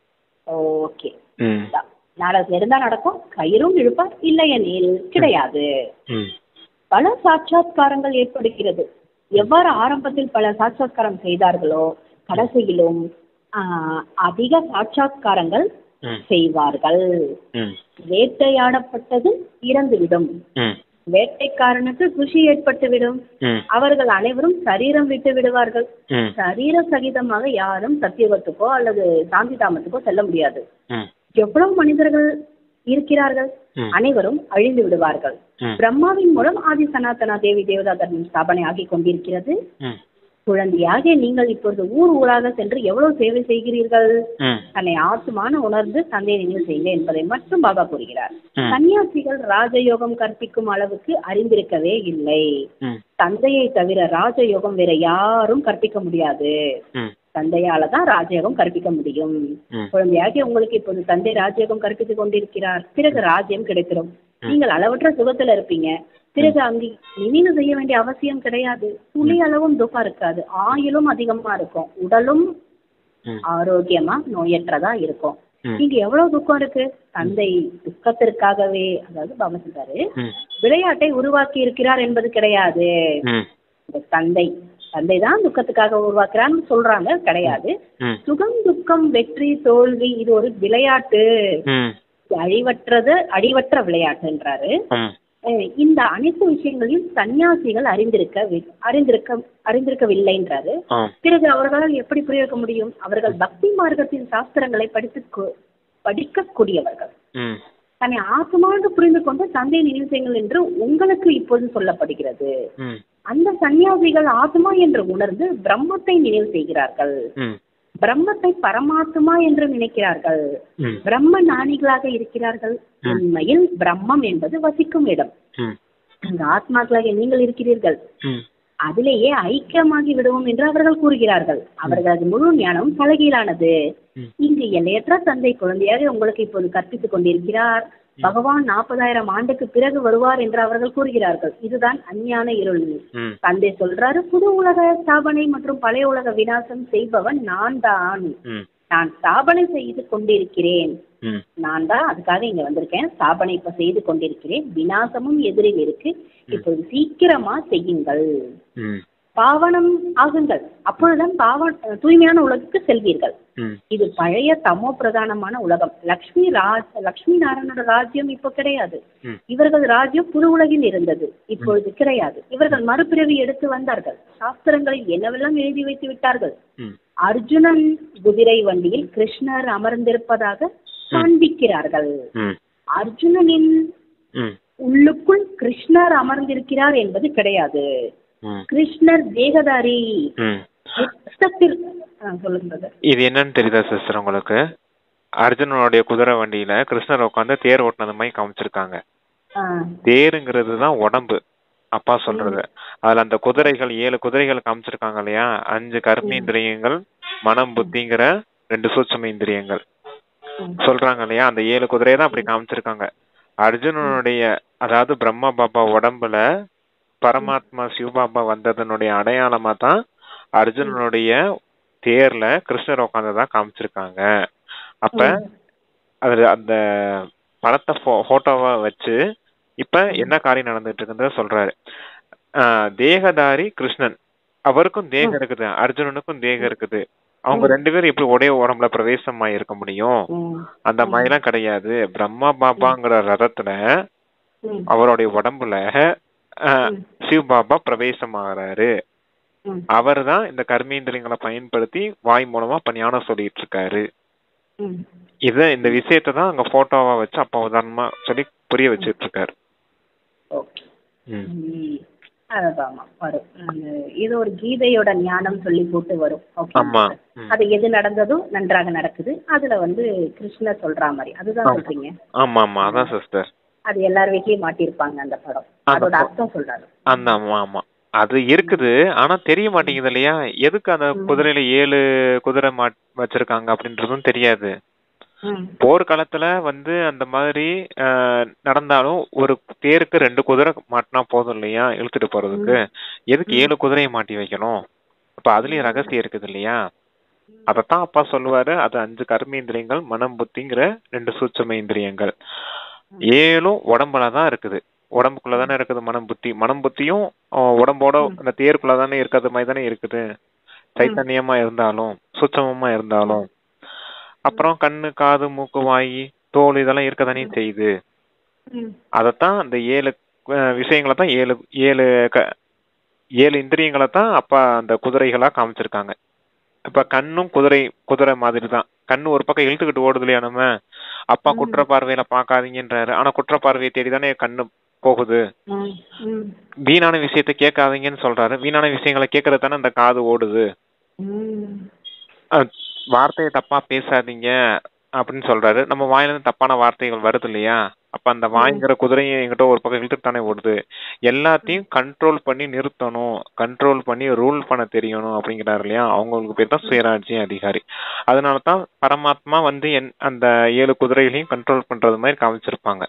ஓகே ம் நாடகத்துல இருந்தா நடக்கும் கயிறும் இழுப்பார் இல்லையெனில் கிடையாது ம் பல சாட்சாத்காரங்கள் ஏற்படுகிறது எவ்வாறு ஆரம்பத்தில் பல சாட்சாத்காரம் செய்தார்களோ கடைசியிலும் ஆஹ், அதிக சாட்சாத்காரங்கள் ம் செய்வார்கள் ம் வேட்டையாடப்பட்டது இறந்துவிடும் ம் வேட்டைக்காரனுக்கு குஷி ஏற்பட்டுவிடும் ம் அவர்கள் அனைவரும் சரீரம் விட்டு விடுவார்கள் ம் சரீர சகிதமாக யாரும் சத்தியுகத்துக்கோ அல்லது சாந்தி தாமத்துக்கோ செல்ல முடியாது ம் எவ்வளவு மனிதர்கள் இருக்கிறார்கள் ம். அனைவரும் அழிந்து விடுவார்கள் ம். பிரம்மாவின் மூலம் ஆதி சனாதனா தேவி தேவதா தர்மம் ஸ்தாபனை ஆகிக் கொண்டிருக்கிறது ம் குழந்தையாக நீங்கள் இப்பொழுது ஊர் ஊராக சென்று எவ்வளவு சேவை செய்கிறீர்கள் ம் தன்னை ஆத்துமான உணர்ந்து தந்தை நினைவு செய்யுங்க என்பதை மட்டும் பாபா கூறுகிறார் ம். சன்னியாசிகள் ராஜயோகம் கற்பிக்கும் அளவுக்கு அறிந்திருக்கவே இல்லை ம் தந்தையை தவிர ராஜயோகம் வேற யாரும் கற்பிக்க முடியாது ம் தந்தையால தான் ராஜயோகம் கற்பிக்க முடியும் ம். குழந்தையாகி உங்களுக்கு இப்போது தந்தை ராஜயோகம் கற்பித்துக் கொண்டிருக்கிறார் பிறகு ராஜ்யம் கிடைத்திரும் நீங்கள் அளவற்ற சுகத்துல இருப்பீங்க பிறகு அங்கு நினைவு செய்ய வேண்டிய அவசியம் கிடையாது துளி அளவும் துக்கம் இருக்காது ஆயுளும் அதிகமா இருக்கும் உடலும் ம். ஆரோக்கியமா நோயற்றதா இருக்கும் ம். இங்க எவ்வளவு துக்கம் இருக்கு தந்தை துக்கத்திற்காகவே அதாவது பாபா சொல்றாரு ம் விளையாட்டை உருவாக்கி இருக்கிறார் என்பது கிடையாது ம் இந்த தந்தை தந்தை தான் துக்கத்துக்காக உருவாக்குறான்னு சொல்றாங்க கிடையாது ம் சுகம் துக்கம் வெற்றி தோல்வி இது ஒரு விளையாட்டு ம் இது அழிவற்றது அழிவற்ற விளையாட்டுன்றாரு ம் அஹ் இந்த அனைத்து விஷயங்களையும் சன்னியாசிகள் அறிந்திருக்க வி- அறிந்திருக்க அறிந்திருக்கவில்லைன்றாரு ஆ பிறகு அவர்களால் எப்படி புரிய வைக்க முடியும் அவர்கள் பக்தி மார்க்கத்தின் சாஸ்திரங்களை படித்து கு- படிக்கக்கூடியவர்கள் ம் தன்னை ஆத்மாண்டு புரிந்து கொண்டு தந்தை நினைவு செய்யுங்கள் என்று உங்களுக்கு இப்போது சொல்லப்படுகிறது ம் அந்த சன்னியாசிகள் ஆத்மா என்று உணர்ந்து பிரம்மத்தை நினைவு செய்கிறார்கள் ம் பிரம்மத்தை பரமாத்மா என்று நினைக்கிறார்கள் ம் பிரம்ம ஞானிகளாக இருக்கிறார்கள் உண்மையில் பிரம்மம் என்பது வசிக்கும் இடம் ம் அந்த ஆத்மாக்களாக நீங்கள் இருக்கிறீர்கள் ம் அதிலேயே ஐக்கியமாகி விடுவோம் என்று அவர்கள் கூறுகிறார்கள் அவர்களது முழு ஞானம் தலைகீழானது ம். இங்கு எல்லையற்ற தந்தை குழந்தையாக உங்களுக்கு இப்போது கற்பித்துக் கொண்டிருக்கிறார் பகவான் நாற்பதாயிரம் ஆண்டுக்கு பிறகு வருவார் என்று அவர்கள் கூறுகிறார்கள் இதுதான் அஞ்ஞான இருள் ம் தந்தை சொல்றாரு புது உலக ஸ்தாபனை மற்றும் பழைய உலக விநாசம் செய்பவன் நான் தான் ம் நான் ஸ்தாபனை செய்து கொண்டிருக்கிறேன் ம் நான் தான் அதுக்காக இங்க வந்திருக்கேன் ஸ்தாபனை இப்ப செய்து கொண்டிருக்கிறேன் விநாசமும் எதிரில் இருக்கு இப்போது சீக்கிரமா செய்யுங்கள் ம் பாவனம் ஆகுங்கள் அப்பொழுதுதான் பாவ தூய்மையான உலகுக்கு செல்வீர்கள் ம் இது பழைய தமோ பிரதானமான உலகம் லக்ஷ்மி ராஜ் லக்ஷ்மி நாராயணோட ராஜ்யம் இப்போ கிடையாது ம். இவர்கள் ராஜ்யம் புது உலகில் இருந்தது இப்பொழுது கிடையாது இவர்கள் மறுபிறவி எடுத்து வந்தார்கள் சாஸ்திரங்களில் என்னவெல்லாம் எழுதி வைத்து விட்டார்கள் ம் அர்ஜுனன் குதிரை வண்டியில் கிருஷ்ணர் அமர்ந்திருப்பதாக காண்பிக்கிறார்கள் ம் அர்ஜுனனின் ம் உள்ளுக்குள் கிருஷ்ணர் அமர்ந்திருக்கிறார் என்பது கிடையாது ம் கிருஷ்ணர் தேகதாரி ம் புத்தகத்தில் ஆ, சொல்லுங்க brother. இது என்னன்னு தெரியுதா சிஸ்டர் உங்களுக்கு அர்ஜுனனுடைய குதிரை வண்டியில கிருஷ்ணர் உட்காந்து தேர் ஓட்டுனது மாதிரி காமிச்சிருக்காங்க ஆ, தேருங்கிறது தான் உடம்பு அப்பா சொல்றது அதுல அந்த குதிரைகள் ஏழு குதிரைகள் காமிச்சிருக்காங்க இல்லையா அஞ்சு கர்மேந்திரியங்கள் மனம் புத்திங்கிற ரெண்டு சூட்சும இந்திரியங்கள் ம். சொல்றாங்க இல்லையா அந்த ஏழு குதிரையை தான் அப்படி காமிச்சிருக்காங்க அர்ஜுனனுடைய அதாவது பிரம்மா பாபா உடம்புல பரமாத்மா சிவபாபா வந்ததனுடைய அடையாளமா தான் அர்ஜுனனுடைய தேர்ல கிருஷ்ணர் உட்காந்ததா காமிச்சிருக்காங்க அப்ப ம். அது அந்த படத்தை போட்டோவா வச்சு இப்ப என்ன காரியம் நடந்துட்டு இருக்குன்றத சொல்றாரு ஆஹ், தேகதாரி கிருஷ்ணன் அவருக்கும் தேகம் ம். இருக்குது அர்ஜுனனுக்கும் தேகம் இருக்குது அவங்க ரெண்டு பேரும் எப்படி ஒரே உடம்புல பிரவேசமா இருக்க முடியும் ம். அந்த மாதிரிலாம் கிடையாது பிரம்மா பாபாங்கிற ரதத்துல ம். அவருடைய உடம்புல ஆஹ், ம். சிவ பாபா பிரவேசமாகறாரு ம். அவர் தான் இந்த கர்மேந்திரியங்களை பயன்படுத்தி வாய் மூலமா இப்ப ஞானம் சொல்லிட்டு இருக்காரு ம். இத இந்த விஷயத்தை தான் அங்க போட்டோவா வச்சு அப்பா உதாரணமா சொல்லி புரிய வச்சுட்டு இருக்காரு ஓகே ம். ம். அதுதாம்மா வரும் ம். இது ஒரு கீதையோட ஞானம் சொல்லி போட்டு வரும் ஓகே ஆமா ம். அது எது நடந்ததோ நன்றாக நடக்குது அதுல வந்து கிருஷ்ணர் சொல்ற மாதிரி அதுதான் ஆமா. சொல்றீங்க ஆமா ஆமா அதான் சிஸ்டர் அது எல்லார் வீட்லயும் மாட்டியிருப்பாங்க அந்த படம் அந்த அதோட ப- அர்த்தம் சொல்றாரு அந்த ஆமா ஆமா அது இருக்குது ஆனா தெரிய மாட்டேங்குது இல்லையா எதுக்கு அந்த ம். குதிரையில ஏழு குதிரை மா வச்சிருக்காங்க அப்படின்றதும் தெரியாது ம். போர்க்களத்துல வந்து அந்த மாதிரி ஆஹ், நடந்தாலும் ஒரு தேருக்கு ரெண்டு குதிரை மாட்டினா போதும் இல்லையா இழுத்துட்டு போறதுக்கு எதுக்கு ம். ஏழு குதிரையை மாட்டி வைக்கணும் அப்ப அதுலயும் ரகசியம் இருக்குது இல்லையா அதத்தான் அப்பா சொல்லுவாரு அது அஞ்சு கர்மேந்திரியங்கள் மனம் புத்திங்கிற ரெண்டு சூட்சம இந்திரியங்கள் ஏழும் உடம்புல தான் இருக்குது உடம்புக்குள்ள தானே இருக்குது மனம் புத்தி மனம் புத்தியும் ஆஹ், உடம்போட ம். அந்த தேருக்குள்ள தானே இருக்கிறது மாதிரி தானே இருக்குது சைத்தன்யமா இருந்தாலும் சுத்தமமா இருந்தாலும் அப்புறம் கண்ணு காது மூக்கு வாய் தோல் இதெல்லாம் இருக்க தானே செய்யுது ம். அதத்தான் அந்த ஏழு அஹ், விஷயங்களை தான் ஏழு ஏழு க ஏழு இந்திரியங்களை தான் அப்பா அந்த குதிரைகளா காமிச்சிருக்காங்க இப்ப கண்ணும் குதிரை குதிரை மாதிரி தான் கண்ணு ஒரு பக்கம் இழுத்துக்கிட்டு ஓடுது இல்லையா நம்ம அப்பா ம். குற்ற பார்வையில பாக்காதீங்கன்றாரு ஆனா குற்ற பார்வையை தேடி தானே கண்ணு போகுது ம். ம். வீணான விஷயத்தை கேட்காதீங்கன்னு சொல்றாரு வீணான விஷயங்களை கேட்கறது தானே அந்த காது ஓடுது ம். அஹ், வார்த்தையை தப்பா பேசாதீங்க அப்படின்னு சொல்றாரு நம்ம வாயில இருந்து தப்பான வார்த்தைகள் வருது இல்லையா அப்ப அந்த வாய்ங்கிற குதிரையும் என்கிட்ட ஒரு பக்கம் இழுத்துட்டு தானே ஓடுது எல்லாத்தையும் கண்ட்ரோல் பண்ணி நிறுத்தணும் கண்ட்ரோல் பண்ணி ரூல் பண்ண தெரியணும் அப்படிங்கிறாரு இல்லையா அவங்களுக்கு பேர் தான் சுயராஜ்ய அதிகாரி அதனால தான் பரமாத்மா வந்து என் அந்த ஏழு குதிரைகளையும் கண்ட்ரோல் பண்றது மாதிரி காமிச்சிருப்பாங்க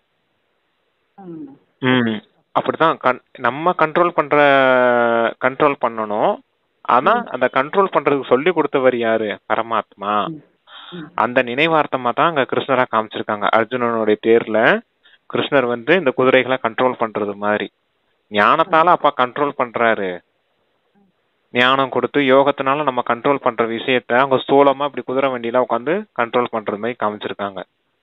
ம். ம் அப்படிதான் கண்- நம்ம கண்ட்ரோல் பண்ற கண்ட்ரோல் பண்ணணும் ஆனா அந்த கண்ட்ரோல் பண்றதுக்கு சொல்லி கொடுத்தவர் யாரு பரமாத்மா ம். ம். அந்த நினைவார்த்தமா தான் அங்க கிருஷ்ணரா காமிச்சிருக்காங்க அர்ஜுனனுடைய தேர்ல கிருஷ்ணர் வந்து இந்த குதிரைகளை கண்ட்ரோல் பண்றது மாதிரி ஞானத்தால அப்பா கண்ட்ரோல் பண்றாரு ஞானம் கொடுத்து யோகத்தினால நம்ம கண்ட்ரோல் பண்ற விஷயத்த அவங்க ஸ்தூலமா இப்படி குதிரை வண்டியில உட்காந்து கண்ட்ரோல் பண்றது மாதிரி காமிச்சிருக்காங்க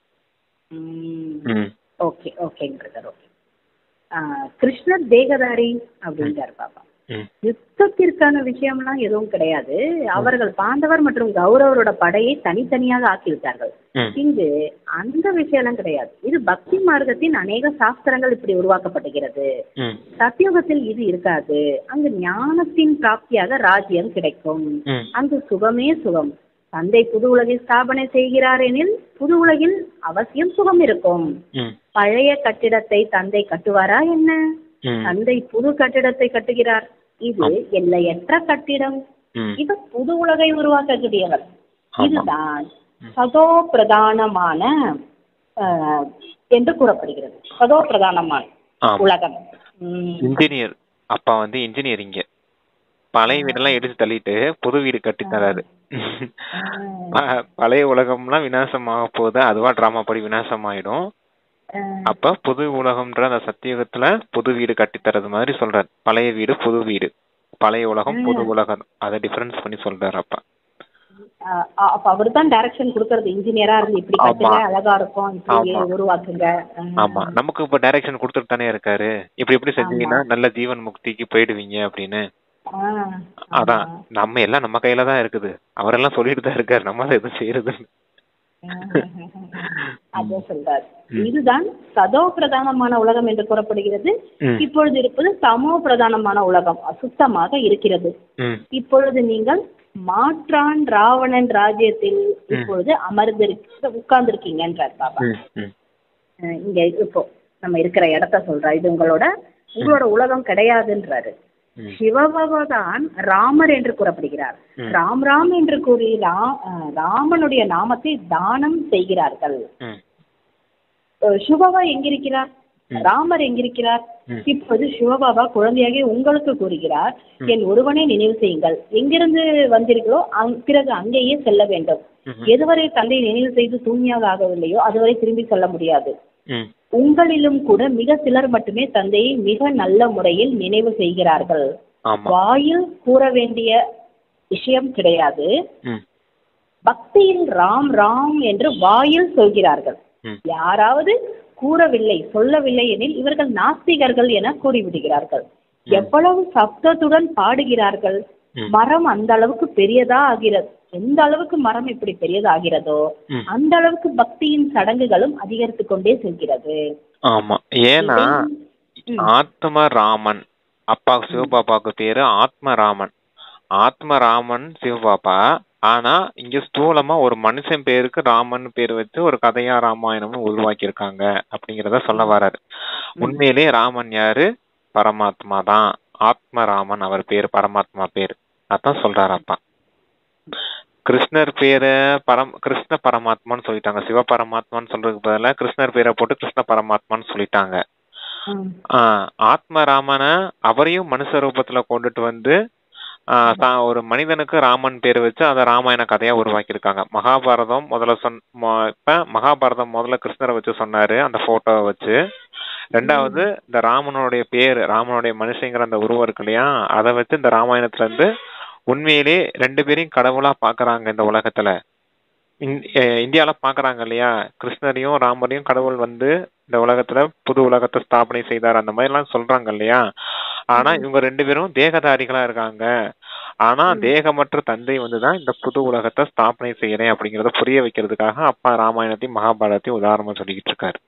ம். ம் ஓகே ஓகேங்க பிரதர் ஓகே ஆ, கிருஷ்ணர் தேகதாரி அப்படின்றார் பாப்பா ம் யுத்தத்திற்கான விஷயம்லாம் எதுவும் கிடையாது அவர்கள் பாண்டவர் மற்றும் கௌரவரோட படையை தனித்தனியாக ஆக்கிவிட்டார்கள் ம் இங்கு அந்த விஷயம்லாம் கிடையாது இது பக்தி மார்க்கத்தின் அநேக சாஸ்திரங்கள் இப்படி உருவாக்கப்படுகிறது ம் சத்தியுகத்தில் இது இருக்காது அங்கு ஞானத்தின் பிராப்தியாக ராஜ்யம் கிடைக்கும் ம் அங்கு சுகமே சுகம் தந்தை புது உலகில் ஸ்தாபனை செய்கிறார் எனில் புது உலகில் அவசியம் சுகம் இருக்கும் ம் பழைய கட்டிடத்தை தந்தை கட்டுவாரா என்ன ம் தந்தை புது கட்டிடத்தை கட்டுகிறார் இது எல்லையற்ற கட்டிடம் ம் இவர் புது உலகை உருவாக்கக்கூடியவர் ஆமா. இதுதான் சதோ பிரதானமான ஆஹ், என்று கூறப்படுகிறது சதோ பிரதானமான ஆமா உலகம் ம். இன்ஜினியர் அப்பா வந்து இன்ஜினியர் இங்க பழைய வீடெல்லாம் எடுத்து தள்ளிட்டு புது வீடு கட்டி தராரு ப- பழைய உலகம்லாம் விநாசமாக போகுது அதுவா டிராமா படி விநாசமாயிடும் ஆஹ், அப்ப புது உலகம்ன்ற அந்த சத்தியுகத்துல புது வீடு கட்டி தரது மாதிரி சொல்றாரு பழைய வீடு புது வீடு பழைய உலகம் புது உலகம் அதை டிஃபரன்ஸ் பண்ணி சொல்றாரு அப்பா ஆஹ், அப்ப அவர் தான் டைரக்ஷன் கொடுக்கறது இன்ஜினியரா இருந்து இப்படி ஆமா. கட்டுங்க அழகா இருக்கும் இப்படி ஆமா. உருவாக்குங்க ஆஹ், ஆமா நமக்கு இப்ப டைரக்ஷன் கொடுத்துட்டு தானே இருக்காரு இப்படி இப்படி செஞ்சீங்கன்னா நல்ல ஜீவன் முக்திக்கு போயிடுவீங்க அப்படின்னு ஆஹ், அதான் நம்ம எல்லாம் நம்ம கையில தான் இருக்குது அவரெல்லாம் சொல்லிட்டு தான் இருக்காரு நம்ம தான் எதுவும் செய்யறது அதான் சொல்றாரு இதுதான் சதோ பிரதானமான உலகம் என்று கூறப்படுகிறது ம். இப்பொழுது இருப்பது தமோ பிரதானமான உலகம் அசுத்தமாக இருக்கிறது ம் இப்பொழுது நீங்கள் மாற்றான் ராவணன் ராஜ்யத்தில் இப்பொழுது அமர்ந்திருக்க உட்கார்ந்துருக்கீங்கன்றார் பாபா ம் ம் அஹ் இங்க இப்போ நம்ம இருக்கிற இடத்த சொல்றா இது உங்களோட உங்களோட உலகம் கிடையாதுன்றாரு ம். சிவபகவான் ராமர் என்று கூறப்படுகிறார் ம். ராம் ராம் என்று கூறி ரா- அஹ் ராமனுடைய நாமத்தை தானம் செய்கிறார்கள் ம் அஹ் சிவபாபா எங்கிருக்கிறார் ராமர் எங்கிருக்கிறார் ம். இப்போது சிவபாபா குழந்தையாகி உங்களுக்கு கூறுகிறார் என் ஒருவனை நினைவு செய்யுங்கள் எங்கிருந்து வந்தீர்களோ அங்- பிறகு அங்கேயே செல்ல வேண்டும் ம்ஹும். எதுவரை தந்தை நினைவு செய்து தூய்மையாக ஆகவில்லையோ அதுவரை திரும்பி செல்ல முடியாது ம் உங்களிலும் கூட மிக சிலர் மட்டுமே தந்தையை மிக நல்ல முறையில் நினைவு செய்கிறார்கள் ஆமா வாயில் கூற வேண்டிய விஷயம் கிடையாது ம் பக்தியில் ராம் ராம் என்று வாயில் சொல்கிறார்கள் ம் யாராவது கூறவில்லை சொல்லவில்லை எனில் இவர்கள் நாஸ்திகர்கள் என கூறிவிடுகிறார்கள் எவ்வளவு சப்தத்துடன் பாடுகிறார்கள் ம். மரம் அந்த அளவுக்கு பெரியதா ஆகிறது எந்த அளவுக்கு மரம் இப்படி பெரியதாகிறதோ ம். அந்த அளவுக்கு பக்தியின் சடங்குகளும் அதிகரித்து கொண்டே செல்கிறது ஆமா ஏன்னா ம். ஆத்ம ராமன் அப்பா சிவபாபாவுக்கு பேரு ஆத்மராமன் ஆத்மராமன் சிவபாபா ஆனா இங்க ஸ்தூலமா ஒரு மனுஷன் பேருக்கு ராமன் பேர் வச்சு ஒரு கதையா ராமாயணம்னு உருவாக்கியிருக்காங்க அப்படிங்கறத சொல்ல வராரு உண்மையிலே ராமன் யாரு பரமாத்மா தான் ஆத்மராமன் அவர் பேரு பரமாத்மா பேரு அதான் சொல்றாரு அப்பா கிருஷ்ணர் பேரை பரம் கிருஷ்ண பரமாத்மான்னு சொல்லிட்டாங்க சிவ பரமாத்மான்னு சொல்றதுக்கு பதிலா கிருஷ்ணர் பேரை போட்டு கிருஷ்ண பரமாத்மான்னு சொல்லிட்டாங்க ம். ஆஹ் ஆத்மராமனை அவரையும் மனுஷ ரூபத்துல கொண்டுட்டு வந்து ஆஹ் தான் ஒரு மனிதனுக்கு ராமன் பேர் வச்சு அதை ராமாயண கதையா உருவாக்கியிருக்காங்க மகாபாரதம் முதல்ல சொன் மொ- இப்ப மகாபாரதம் முதல்ல கிருஷ்ணரை வச்சு சொன்னாரு அந்த போட்டோவை வச்சு ரெண்டாவது இந்த ராமனுடைய பேர் ராமனுடைய மனுஷங்கிற அந்த உருவம் இருக்கு இல்லையா அதை வச்சு இந்த ராமாயணத்துல இருந்து உண்மையிலே ரெண்டு பேரையும் கடவுளா பாக்குறாங்க இந்த உலகத்துல இந்- அஹ் இந்தியால பாக்குறாங்க இல்லையா கிருஷ்ணரையும் ராமரையும் கடவுள் வந்து இந்த உலகத்துல புது உலகத்தை ஸ்தாபனை செய்தார் அந்த மாதிரி எல்லாம் சொல்றாங்க இல்லையா ஆனா இவங்க ரெண்டு பேரும் தேகதாரிகளா இருக்காங்க ஆனா தேகமற்ற தந்தை வந்துதான் இந்த புது உலகத்தை ஸ்தாபனை செய்யறேன் அப்படிங்கறத புரிய வைக்கிறதுக்காக அப்பா ராமாயணத்தையும் மகாபாரதத்தையும் உதாரணமா சொல்லிக்கிட்டு இருக்காரு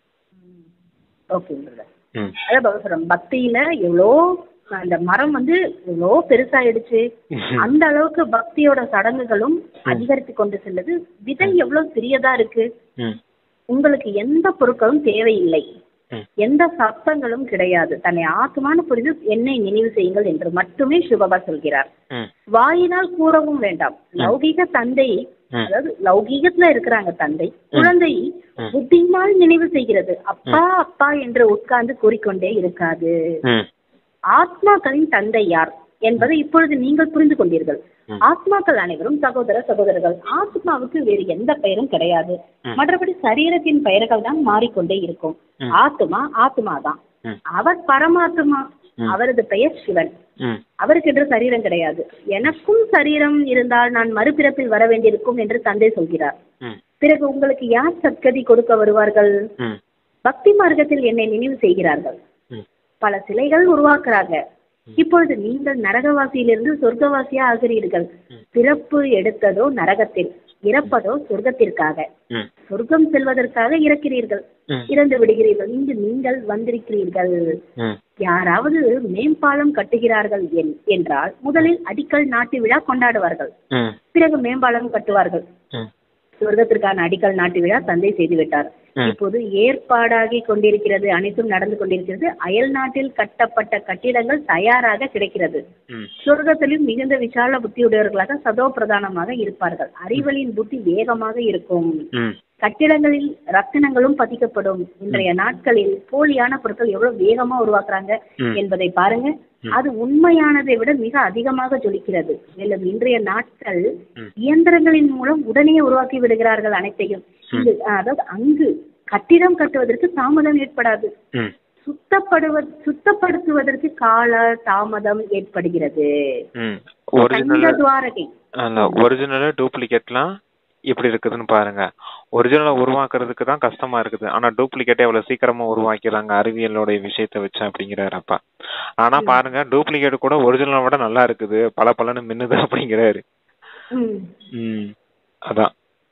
ஓகே பிரதர் ம். அதான் பாபா சொல்றேன் பக்தியில எவ்வளோ அந்த மரம் வந்து எவ்வளோ பெருசாயிடுச்சு அந்த அளவுக்கு பக்தியோட சடங்குகளும் அதிகரித்து கொண்டு செல்லுது விதை எவ்வளவு சிறியதா இருக்கு ம், உங்களுக்கு எந்த பொருட்களும் தேவையில்லை ம். எந்த சப்தங்களும் கிடையாது தன்னை ஆத்மான புரிந்து என்னை நினைவு செய்யுங்கள் என்று மட்டுமே சிவபா சொல்கிறார் ம், வாயினால் கூறவும் வேண்டாம் லௌகீக தந்தை ம். அதாவது லௌகீகத்துல இருக்கிறாங்க தந்தை குழந்தை ம். புத்தியினால் நினைவு செய்கிறது அப்பா அப்பா என்று உட்கார்ந்து கூறிக்கொண்டே இருக்காது ம், ஆத்மாக்களின் தந்தை யார் என்பதை இப்பொழுது நீங்கள் புரிந்து கொண்டீர்கள் ம். ஆத்மாக்கள் அனைவரும் சகோதர சகோதரர்கள் ஆத்மாவுக்கு வேறு எந்த பெயரும் கிடையாது ம். மற்றபடி சரீரத்தின் பெயர்கள் தான் மாறிக்கொண்டே இருக்கும் ம். ஆத்மா ஆத்மா தான் ம். அவர் பரமாத்மா ம். அவரது பெயர் சிவன் ம், அவருக்கென்று சரீரம் கிடையாது எனக்கும் சரீரம் இருந்தால் நான் மறுபிறப்பில் வர வேண்டியிருக்கும் என்று தந்தை சொல்கிறார் ம், பிறகு உங்களுக்கு யார் சத்கதி கொடுக்க வருவார்கள் ம், பக்தி மார்க்கத்தில் என்னை நினைவு செய்கிறார்கள் ம். பல சிலைகள் உருவாக்குறாங்க இப்பொழுது நீங்கள் நரகவாசியிலிருந்து சொர்க்கவாசியா ஆகிறீர்கள் பிறப்பு எடுத்ததோ நரகத்தில் இறப்பதோ சொர்க்கத்திற்காக ம், சொர்க்கம் செல்வதற்காக இறக்கிறீர்கள் ம். இறந்து விடுகிறீர்கள் இங்கு நீங்கள் வந்திருக்கிறீர்கள் ம், யாராவது மேம்பாலம் கட்டுகிறார்கள் என்- என்றால் முதலில் அடிக்கல் நாட்டு விழா கொண்டாடுவார்கள் ம், பிறகு மேம்பாலம் கட்டுவார்கள் ம், சொர்க்கத்திற்கான அடிக்கல் நாட்டு விழா தந்தை செய்துவிட்டார் ம். இப்போது ஏற்பாடாகி கொண்டிருக்கிறது அனைத்தும் நடந்து கொண்டிருக்கிறது அயல் நாட்டில் கட்டப்பட்ட கட்டிடங்கள் தயாராக கிடைக்கிறது ம், சொர்க்கத்திலும் மிகுந்த விசால புத்தியுடையவர்களாக சதோ பிரதானமாக இருப்பார்கள் அறிவலின் புத்தி வேகமாக இருக்கும் ம், கட்டிடங்களில் ரத்தினங்களும் பதிக்கப்படும் இன்றைய நாட்களில் போலியான பொருட்கள் எவ்வளவு வேகமா உருவாக்குறாங்க ம். என்பதை பாருங்க அது உண்மையானதை விட மிக அதிகமாக ஜொலிக்கிறது மேலும் இன்றைய நாட்கள் ம். இயந்திரங்களின் மூலம் உடனே உருவாக்கி விடுகிறார்கள் அனைத்தையும் இது அதாவது அங்கு கட்டிடம் கட்டுவதற்கு தாமதம் ஏற்படாது ம், சுத்தப்படுவ சுத்தப்படுத்துவதற்கு கால தாமதம் ஏற்படுகிறது ம். தங்க ஒரிஜினல் துவாரகை அந்த ஒரிஜினல் டூப்ளிகேட்லாம் இப்படி இருக்குதுன்னு பாருங்க ஒரிஜினலை உருவாக்குறதுக்கு தான் கஷ்டமா இருக்குது ஆனா டூப்ளிகேட்டை எவ்வளவு சீக்கிரமா உருவாக்கிறாங்க அறிவியலோட விஷயத்தை வச்சு அப்படிங்கிறாரு அப்பா ஆனா பாருங்க டூப்ளிகேட் கூட ஒரிஜினலை விட நல்லா இருக்குது பல பலன்னு மின்னுது அப்படிங்கிறாரு ம் ம் அதான்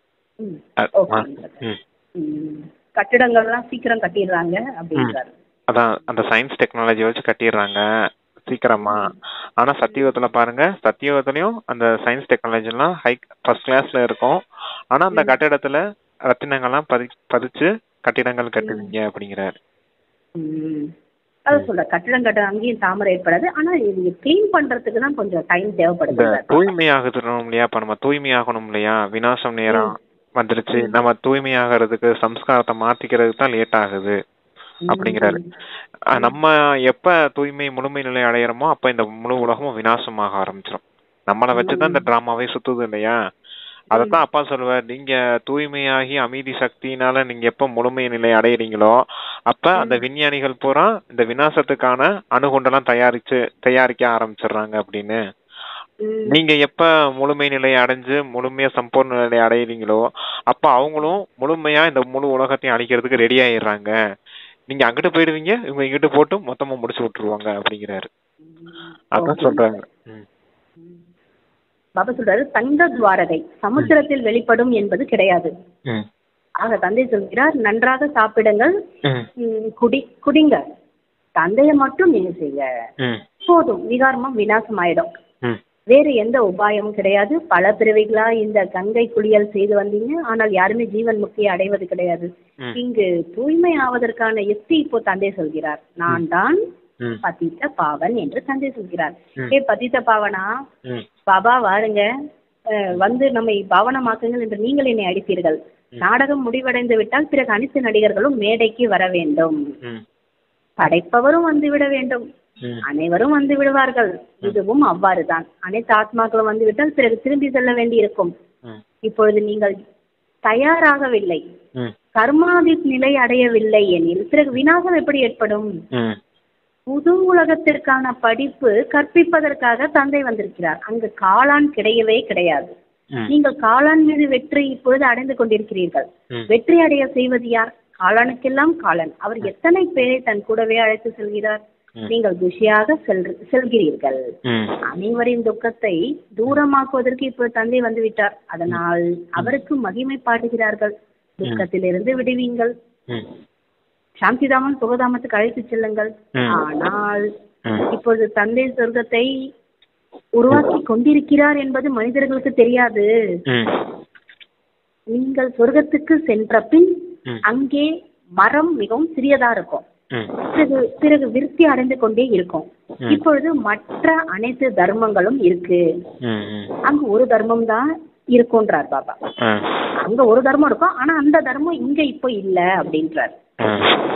ம் அ- ஓகே ம். ம். கட்டிடங்கள்லாம் சீக்கிரம் கட்டிடுறாங்க அப்படின்றாரு அதான் அந்த சயின்ஸ் டெக்னாலஜி வச்சு கட்டிடுறாங்க சீக்கிரமா ஆனா சத்தியுகத்துல பாருங்க சத்தியுகத்துலயும் அந்த சயின்ஸ் டெக்னாலஜி எல்லாம் ஹை ஃபர்ஸ்ட் கிளாஸ்ல இருக்கும் ஆனா அந்த கட்டிடத்துல ரத்தினங்கள்லாம் பதி பதிச்சு கட்டிடங்கள் கட்டுவீங்க அப்படிங்கிறாரு ம். அதான் சொல்ற கட்டிடம் கட்ட அங்கேயும் தாமரை ஏற்படாது ஆனா இது க்ளீன் பண்றதுக்கு தான் கொஞ்சம் டைம் இந்த தேவைப்படுது தூய்மையாகணும் இல்லையா இப்ப நம்ம தூய்மையாகணும் இல்லையா விநாசம் நேரம் வந்துருச்சு நம்ம தூய்மையாகிறதுக்கு சம்ஸ்காரத்தை மாத்திக்கிறதுக்கு தான் லேட் ஆகுது அப்படிங்கிறாரு அஹ் நம்ம எப்ப தூய்மை முழுமை நிலை அடையிறோமோ அப்ப இந்த முழு உலகமும் விநாசமாக ஆரம்பிச்சிடும் நம்மளை வச்சுதான் இந்த டிராமாவே சுத்துது இல்லையா அதத்தான் அப்பா சொல்லுவார் நீங்க தூய்மையாகி அமைதி சக்தியினால நீங்க எப்ப முழுமை நிலை அடையிறீங்களோ அப்ப அந்த விஞ்ஞானிகள் பூரா இந்த விநாசத்துக்கான அணுகுண்டெல்லாம் தயாரிச்சு தயாரிக்க ஆரம்பிச்சிடுறாங்க அப்படின்னு ம். நீங்க எப்ப முழுமை நிலையை அடைஞ்சு முழுமையா சம்பூர்ண நிலையை அடையிறீங்களோ அப்ப அவங்களும் முழுமையா இந்த முழு உலகத்தையும் அழிக்கிறதுக்கு ரெடி ஆயிடுறாங்க நீங்க அங்கிட்டு போயிடுவீங்க இவங்க இங்கிட்டு போட்டு மொத்தமா முடிச்சு விட்டுருவாங்க அப்படிங்கிறாரு அதான் Okay. சொல்றாங்க ம். பாபா சொல்றாரு தங்க துவாரகை சமுத்திரத்தில் வெளிப்படும் என்பது கிடையாது ம். ஆக தந்தை சொல்கிறார் நன்றாக சாப்பிடுங்கள் ம். ம், குடி குடிங்க தந்தையை மட்டும் நீங்க செய்ய ம். போதும் விகாரமும் விநாசம் ஆயிடும் ம். வேறு எந்த உபாயமும் கிடையாது பல பிறவிகளா இந்த கங்கை குளியல் செய்து வந்தீங்க ஆனால் யாருமே ஜீவன் முக்தியை அடைவது கிடையாது ம். இங்கு தூய்மை ஆவதற்கான யுக்தி இப்போ தந்தை சொல்கிறார் நான் தான் ம். பதித்த பாவன் என்று தந்தை சொல்கிறார் ம். ஏ பதித்த பாவனா ம். பாபா வாருங்க அஹ், வந்து நம்மை பாவனமாக்குங்கள் என்று நீங்கள் என்னை அடித்தீர்கள் நாடகம் முடிவடைந்து விட்டால் பிறகு அனைத்து நடிகர்களும் மேடைக்கு வர வேண்டும் ம். படைப்பவரும் வந்து விட வேண்டும் ம். அனைவரும் வந்து விடுவார்கள் இதுவும் அவ்வாறுதான் அனைத்து ஆத்மாக்களும் வந்து விட்டால் பிறகு திரும்பி செல்ல வேண்டியிருக்கும் ம். இப்பொழுது நீங்கள் தயாராகவில்லை ம். கர்மாதி நிலை அடையவில்லை எனில் பிறகு விநாசம் எப்படி ஏற்படும் ம். புது உலகத்திற்கான படிப்பு கற்பிப்பதற்காக தந்தை வந்திருக்கிறார் அங்கு காளான் கிடையவே கிடையாது ம். நீங்கள் காளான் மீது வெற்றி இப்பொழுது அடைந்து கொண்டிருக்கிறீர்கள் ம். வெற்றி அடைய செய்வது யார் காளானுக்கெல்லாம் காளான் அவர் எத்தனை பேரை தன் கூடவே அழைத்து செல்கிறார் ம். நீங்கள் குஷியாக செல் செல்கிறீர்கள் ம். அனைவரின் துக்கத்தை தூரமாக்குவதற்கு இப்போது தந்தை வந்து விட்டார் அதனால் அவருக்கு மகிமை பாடுகிறார்கள் துக்கத்திலிருந்து விடுவீங்கள் ம். சாந்திதாமன் சுகதாமத்துக்கு அழைத்து செல்லுங்கள் ம். ஆனால் ம். இப்பொழுது தந்தை சொர்க்கத்தை உருவாக்கி கொண்டிருக்கிறார் என்பது மனிதர்களுக்கு தெரியாது ம். நீங்கள் சொர்க்கத்துக்கு சென்ற பின் ம். அங்கே மரம் மிகவும் சிறியதா இருக்கும் ம். பிறகு பிறகு விருத்தி அடைந்து கொண்டே இருக்கும் ம். இப்பொழுது மற்ற அனைத்து தர்மங்களும் இருக்கு ம். ம். அங்க ஒரு தர்மம் தான் இருக்குன்றார் பாபா ஆ. அங்க ஒரு தர்மம் இருக்கும் ஆனா அந்த தர்மம் இங்க இப்போ இல்ல அப்படின்றார் ஆ.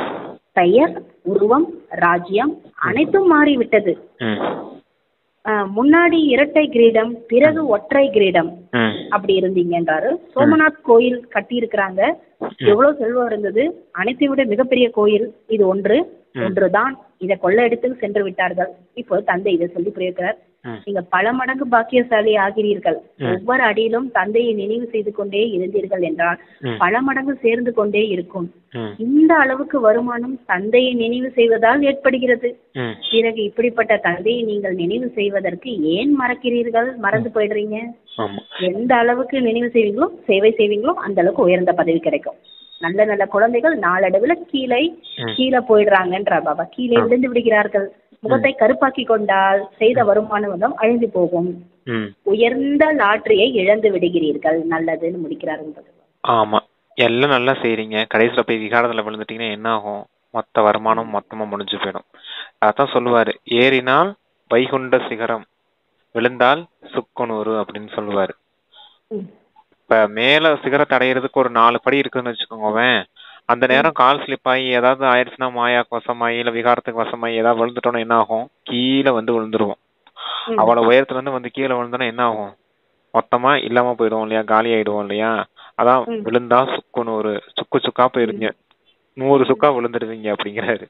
பெயர் உருவம் ராஜ்யம் அனைத்தும் மாறிவிட்டது ம். அஹ், முன்னாடி இரட்டை கிரீடம் பிறகு ஒற்றை கிரீடம் ம். அப்படி இருந்தீங்கன்றாரு சோமநாத் கோயில் கட்டி இருக்கிறாங்க எவ்வளவு செல்வம் இருந்தது அனைத்தை விட மிகப்பெரிய கோயில் இது ஒன்று ஒன்றுதான் இதை கொள்ள எடுத்து சென்று விட்டார்கள் இப்போ தந்தை இதை சொல்லி புரியிருக்கிறார் ம். நீங்க பல மடங்கு பாக்கியசாலி ஆகிறீர்கள் ஒவ்வொரு அடியிலும் தந்தையை நினைவு செய்து கொண்டே இருந்தீர்கள் என்றால் ம். பல மடங்கு சேர்ந்து கொண்டே இருக்கும் ம். இந்த அளவுக்கு வருமானம் தந்தையை நினைவு செய்வதால் ஏற்படுகிறது ம். பிறகு இப்படிப்பட்ட தந்தையை நீங்கள் நினைவு செய்வதற்கு ஏன் மறக்கிறீர்கள் மறந்து போயிடுறீங்க ஆமா எந்த அளவுக்கு நினைவு செய்வீங்களோ சேவை செய்வீங்களோ அந்த அளவுக்கு உயர்ந்த பதவி கிடைக்கும் நல்ல நல்ல குழந்தைகள் நாளடைவுல கீழே ம். கீழே போயிடுறாங்கன்ற பாபா கீழே விழுந்து விடுகிறார்கள் முகத்தை கருப்பாக்கி கொண்டால் செய்த வருமானம் வந்து அழிந்து போகும் ம். உயர்ந்த லாட்டரியை இழந்து விடுகிறீர்கள் நல்லதுன்னு முடிக்கிறார்கள் ஆமா எல்லாம் நல்லா செய்றீங்க கடைசியில போய் விகாரத்துல விழுந்துட்டீங்கன்னா என்ன ஆகும் மொத்த வருமானம் மொத்தமா முடிஞ்சு போயிடும் அதான் சொல்லுவாரு ஏறினால் வைகுண்ட சிகரம் விழுந்தால் சுக்குநூறு அப்படின்னு சொல்லுவாரு ம். இப்ப மேல சிகரத்தை அடையிறதுக்கு ஒரு நாலு படி இருக்குன்னு வச்சுக்கோங்கவேன் அந்த நேரம் கால் ஸ்லிப் ஆகி ஏதாவது ஆயிடுச்சுன்னா மாயாக்கு வசமாயி இல்ல விகாரத்துக்கு வசமாயி ஏதாவது விழுந்துட்டோம்னா என்ன ஆகும் கீழே வந்து விழுந்துருவோம் ம். அவ்வளவு உயரத்துல இருந்து வந்து கீழே விழுந்தோம்னா என்ன ஆகும் மொத்தமா இல்லாம போயிடுவோம் இல்லையா காலி ஆயிடுவோம் இல்லையா அதான் ம். விழுந்தா சுக்கு நூறு சுக்கு சுக்கா போயிருங்க நூறு சுக்கா விழுந்துடுவீங்க அப்படிங்கிறாரு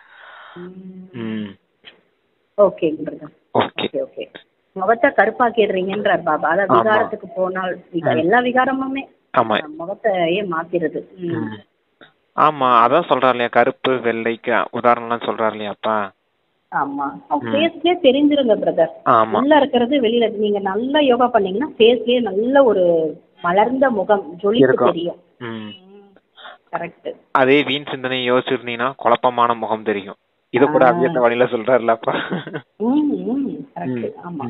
ம் okay brother okay okay okay முகத்தை கருப்பாக்கிடுறீங்கன்றார் பாபா அதான் ஆமா. விகாரத்துக்கு போனால் விகா- ம். எல்லா விகாரமுமே ஆமா அஹ், முகத்தையே மாத்திருது ம். ம். ஆமா அதான் சொல்றாரு இல்லையா கருப்பு வெள்ளைக்கு உதாரணம்லாம் சொல்றாரு இல்லையாப்பா ஆமா ஃபேஸ்லயே தெரிஞ்சிருங்க பிரதர் ஆமா உள்ள இருக்கிறது வெளியில நீங்க நல்லா யோகா பண்ணீங்கன்னா ஃபேஸ்லயே நல்ல ஒரு மலர்ந்த முகம் ஜொலிப்பு இருக்கும். தெரியும் ம் கரெக்ட் அதே வீண் சிந்தனை யோசிச்சிருந்தீங்கன்னா குழப்பமான முகம் தெரியும் இது கூட ஆ. அவ்வியத்த வழியில சொல்றாருல்லப்பா ம் ம் கரெக்ட் ஆமா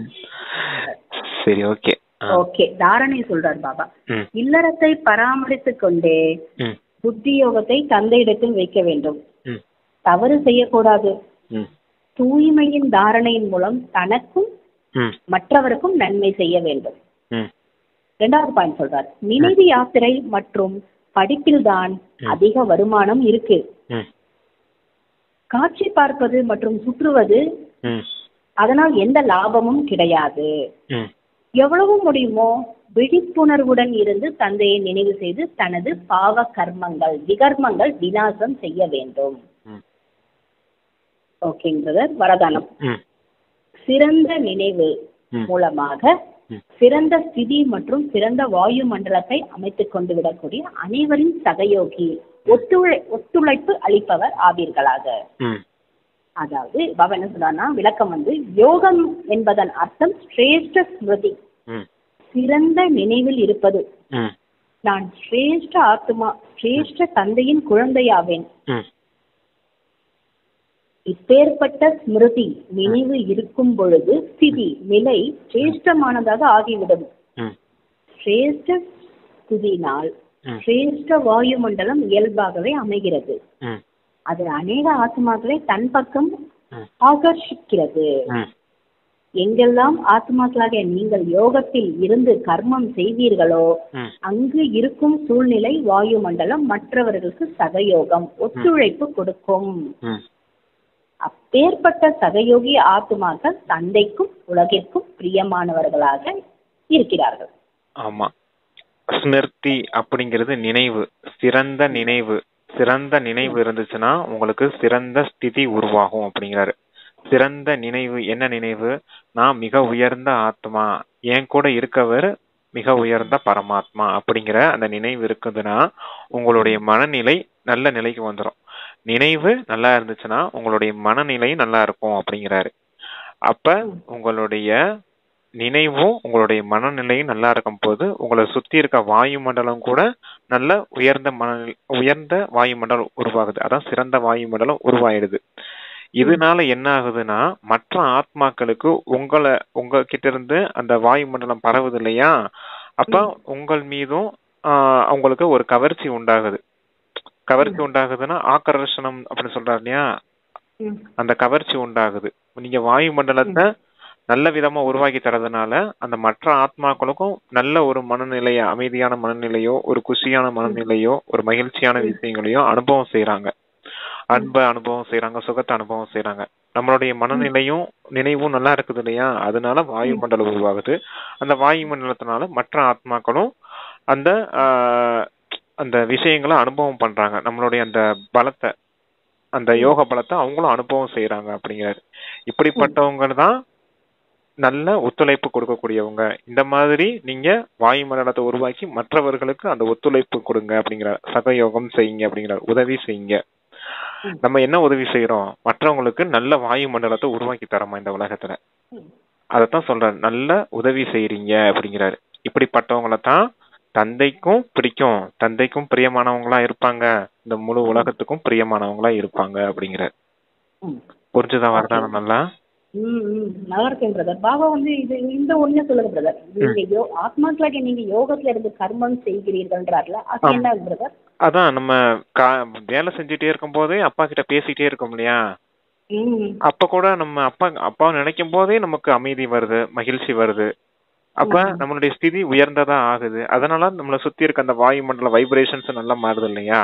சரி ஓகே ஓகே தாரணை சொல்றார் பாபா ம் இல்லறத்தை பராமரித்துக் கொண்டே ம் புத்தி யோகத்தை தந்தையிடத்தில் வைக்க வேண்டும் ம் தவறு செய்யக்கூடாது ம் தூய்மையின் தாரணையின் மூலம் தனக்கும் ம் மற்றவருக்கும் நன்மை செய்ய வேண்டும் ம் இரண்டாவது பாயிண்ட் சொல்றார் நினைவு யாத்திரை மற்றும் படிப்பில்தான் அதிக வருமானம் இருக்கு ம் காட்சி பார்ப்பது மற்றும் சுற்றுவது ம் அதனால் எந்த லாபமும் கிடையாது ம் எவ்வளவு முடியுமோ விழிப்புணர்வுடன் இருந்து தந்தையை நினைவு செய்து தனது பாவ கர்மங்கள் விகர்மங்கள் விநாசம் செய்ய வேண்டும் ம். ஓகேங்க பிரதர் வரதானம் ம் சிறந்த நினைவு ம். மூலமாக ம். சிறந்த ஸ்திதி மற்றும் சிறந்த வாயு மண்டலத்தை அமைத்துக் கொண்டு விடக்கூடிய அனைவரின் சகயோகி ஒத்துழை ஒத்துழைப்பு அளிப்பவர் ஆவீர்களாக ம் அதாவது பாபா என்ன சொல்றாருன்னா விளக்கம் வந்து யோகம் என்பதன் அர்த்தம் சிரேஷ்ட ஸ்மிருதி ம் சிறந்த நினைவில் இருப்பது ம் நான் சிரேஷ்ட ஆத்மா சிரேஷ்ட தந்தையின் குழந்தையாவேன் ம் இப்பேற்பட்ட ஸ்மிருதி நினைவு இருக்கும் பொழுது ஸ்திதி நிலை சிரேஷ்டமானதாக ஆகிவிடும் ம் சிரேஷ்ட ஸ்திதினால் ம். சிரேஷ்ட வாயுமண்டலம் இயல்பாகவே அமைகிறது ம் அது அநேக ஆத்மாக்களை தன் பக்கம் ம். ஆகர்ஷிக்கிறது ம் எங்கெல்லாம் ஆத்மாக்களாகிய நீங்கள் யோகத்தில் இருந்து கர்மம் செய்வீர்களோ ம் அங்கு இருக்கும் சூழ்நிலை வாயுமண்டலம் மற்றவர்களுக்கு சகயோகம் ஒத்துழைப்பு கொடுக்கும் ம் அப்பேற்பட்ட சகயோகி ஆத்மாக்கள் தந்தைக்கும் உலகிற்கும் பிரியமானவர்களாக இருக்கிறார்கள் ஆமா ஸ்மிருதி அப்படிங்கிறது நினைவு சிறந்த நினைவு சிறந்த நினைவு இருந்துச்சுன்னா உங்களுக்கு சிறந்த ஸ்திதி உருவாகும் அப்படிங்கிறாரு சிறந்த நினைவு என்ன நினைவு நான் மிக உயர்ந்த ஆத்மா என் கூட இருக்கவர் மிக உயர்ந்த பரமாத்மா அப்படிங்கிற அந்த நினைவு இருக்குதுன்னா உங்களுடைய மனநிலை நல்ல நிலைக்கு வந்துடும் நினைவு நல்லா இருந்துச்சுன்னா உங்களுடைய மனநிலை நல்லா இருக்கும் அப்படிங்கிறாரு அப்ப உங்களுடைய நினைவும் உங்களுடைய மனநிலையும் நல்லா இருக்கும் போது உங்களை சுத்தி இருக்க வாயுமண்டலம் கூட நல்ல உயர்ந்த மனநிலை உயர்ந்த வாயுமண்டலம் உருவாகுது அதான் சிறந்த வாயுமண்டலம் உருவாயிடுது இதனால என்ன ஆகுதுன்னா மற்ற ஆத்மாக்களுக்கு உங்களை உங்க கிட்ட இருந்து அந்த வாயுமண்டலம் பரவுது இல்லையா அப்ப உங்கள் மீதும் ஆஹ் அவங்களுக்கு ஒரு கவர்ச்சி உண்டாகுது கவர்ச்சி உண்டாகுதுன்னா ஆக்கர்ஷணம் அப்படின்னு சொல்றாரு இல்லையா ம். அந்த கவர்ச்சி உண்டாகுது நீங்க வாயுமண்டலத்தை நல்ல விதமா உருவாக்கி தரதுனால அந்த மற்ற ஆத்மாக்களுக்கும் நல்ல ஒரு மனநிலைய அமைதியான மனநிலையோ ஒரு குஷியான மனநிலையோ ஒரு மகிழ்ச்சியான விஷயங்களையோ அனுபவம் செய்யறாங்க அன்பை அனுபவம் செய்யறாங்க சுகத்தை அனுபவம் செய்யறாங்க நம்மளுடைய மனநிலையும் நினைவும் நல்லா இருக்குது இல்லையா அதனால வாயுமண்டலம் உருவாகுது அந்த வாயுமண்டலத்தினால மற்ற ஆத்மாக்களும் அந்த ஆஹ், அந்த விஷயங்களை அனுபவம் பண்றாங்க நம்மளுடைய அந்த பலத்தை அந்த யோக பலத்தை அவங்களும் அனுபவம் செய்யறாங்க அப்படிங்கிறாரு இப்படிப்பட்டவங்க தான் நல்ல ஒத்துழைப்பு கொடுக்கக்கூடியவங்க இந்த மாதிரி நீங்க வாயுமண்டலத்தை உருவாக்கி மற்றவர்களுக்கு அந்த ஒத்துழைப்பு கொடுங்க அப்படிங்கிறார் சகயோகம் செய்யுங்க அப்படிங்கிறார் உதவி செய்யுங்க ம். நம்ம என்ன உதவி செய்யறோம் மற்றவங்களுக்கு நல்ல வாயுமண்டலத்தை உருவாக்கி தரோமா இந்த உலகத்துல ம். அதத்தான் சொல்றாரு நல்ல உதவி செய்றீங்க அப்படிங்கிறாரு இப்படிப்பட்டவங்கள தான் தந்தைக்கும் பிடிக்கும் தந்தைக்கும் பிரியமானவங்களா இருப்பாங்க இந்த முழு உலகத்துக்கும் பிரியமானவங்களா இருப்பாங்க அப்படிங்கிறார் ம். புரிஞ்சுதா வரதானம் நல்லா ம், ம். நல்லா இருக்கேன் பிரதர் பாபா வந்து இது இந்த ஒண்ணு சொல்லுங்க பிரதர் நீங்க யோ ஆத்மாக்களாக நீங்க யோகத்துல இருந்து கர்மம் செய்கிறீர்கள்ன்றார்ல அது ஆமா. என்ன பிரதர் அதான் நம்ம கா வேலை செஞ்சுட்டே இருக்கும் போதே அப்பா கிட்ட பேசிட்டே இருக்கோம் இல்லையா ம் அப்ப கூட நம்ம அப்பா அப்பா நினைக்கும் போதே நமக்கு அமைதி வருது மகிழ்ச்சி வருது அப்ப ம். நம்மளுடைய ஸ்திதி உயர்ந்ததா ஆகுது அதனால நம்மள சுத்தி இருக்க அந்த வாயுமண்டல வைப்ரேஷன்ஸ் நல்லா மாறுது இல்லையா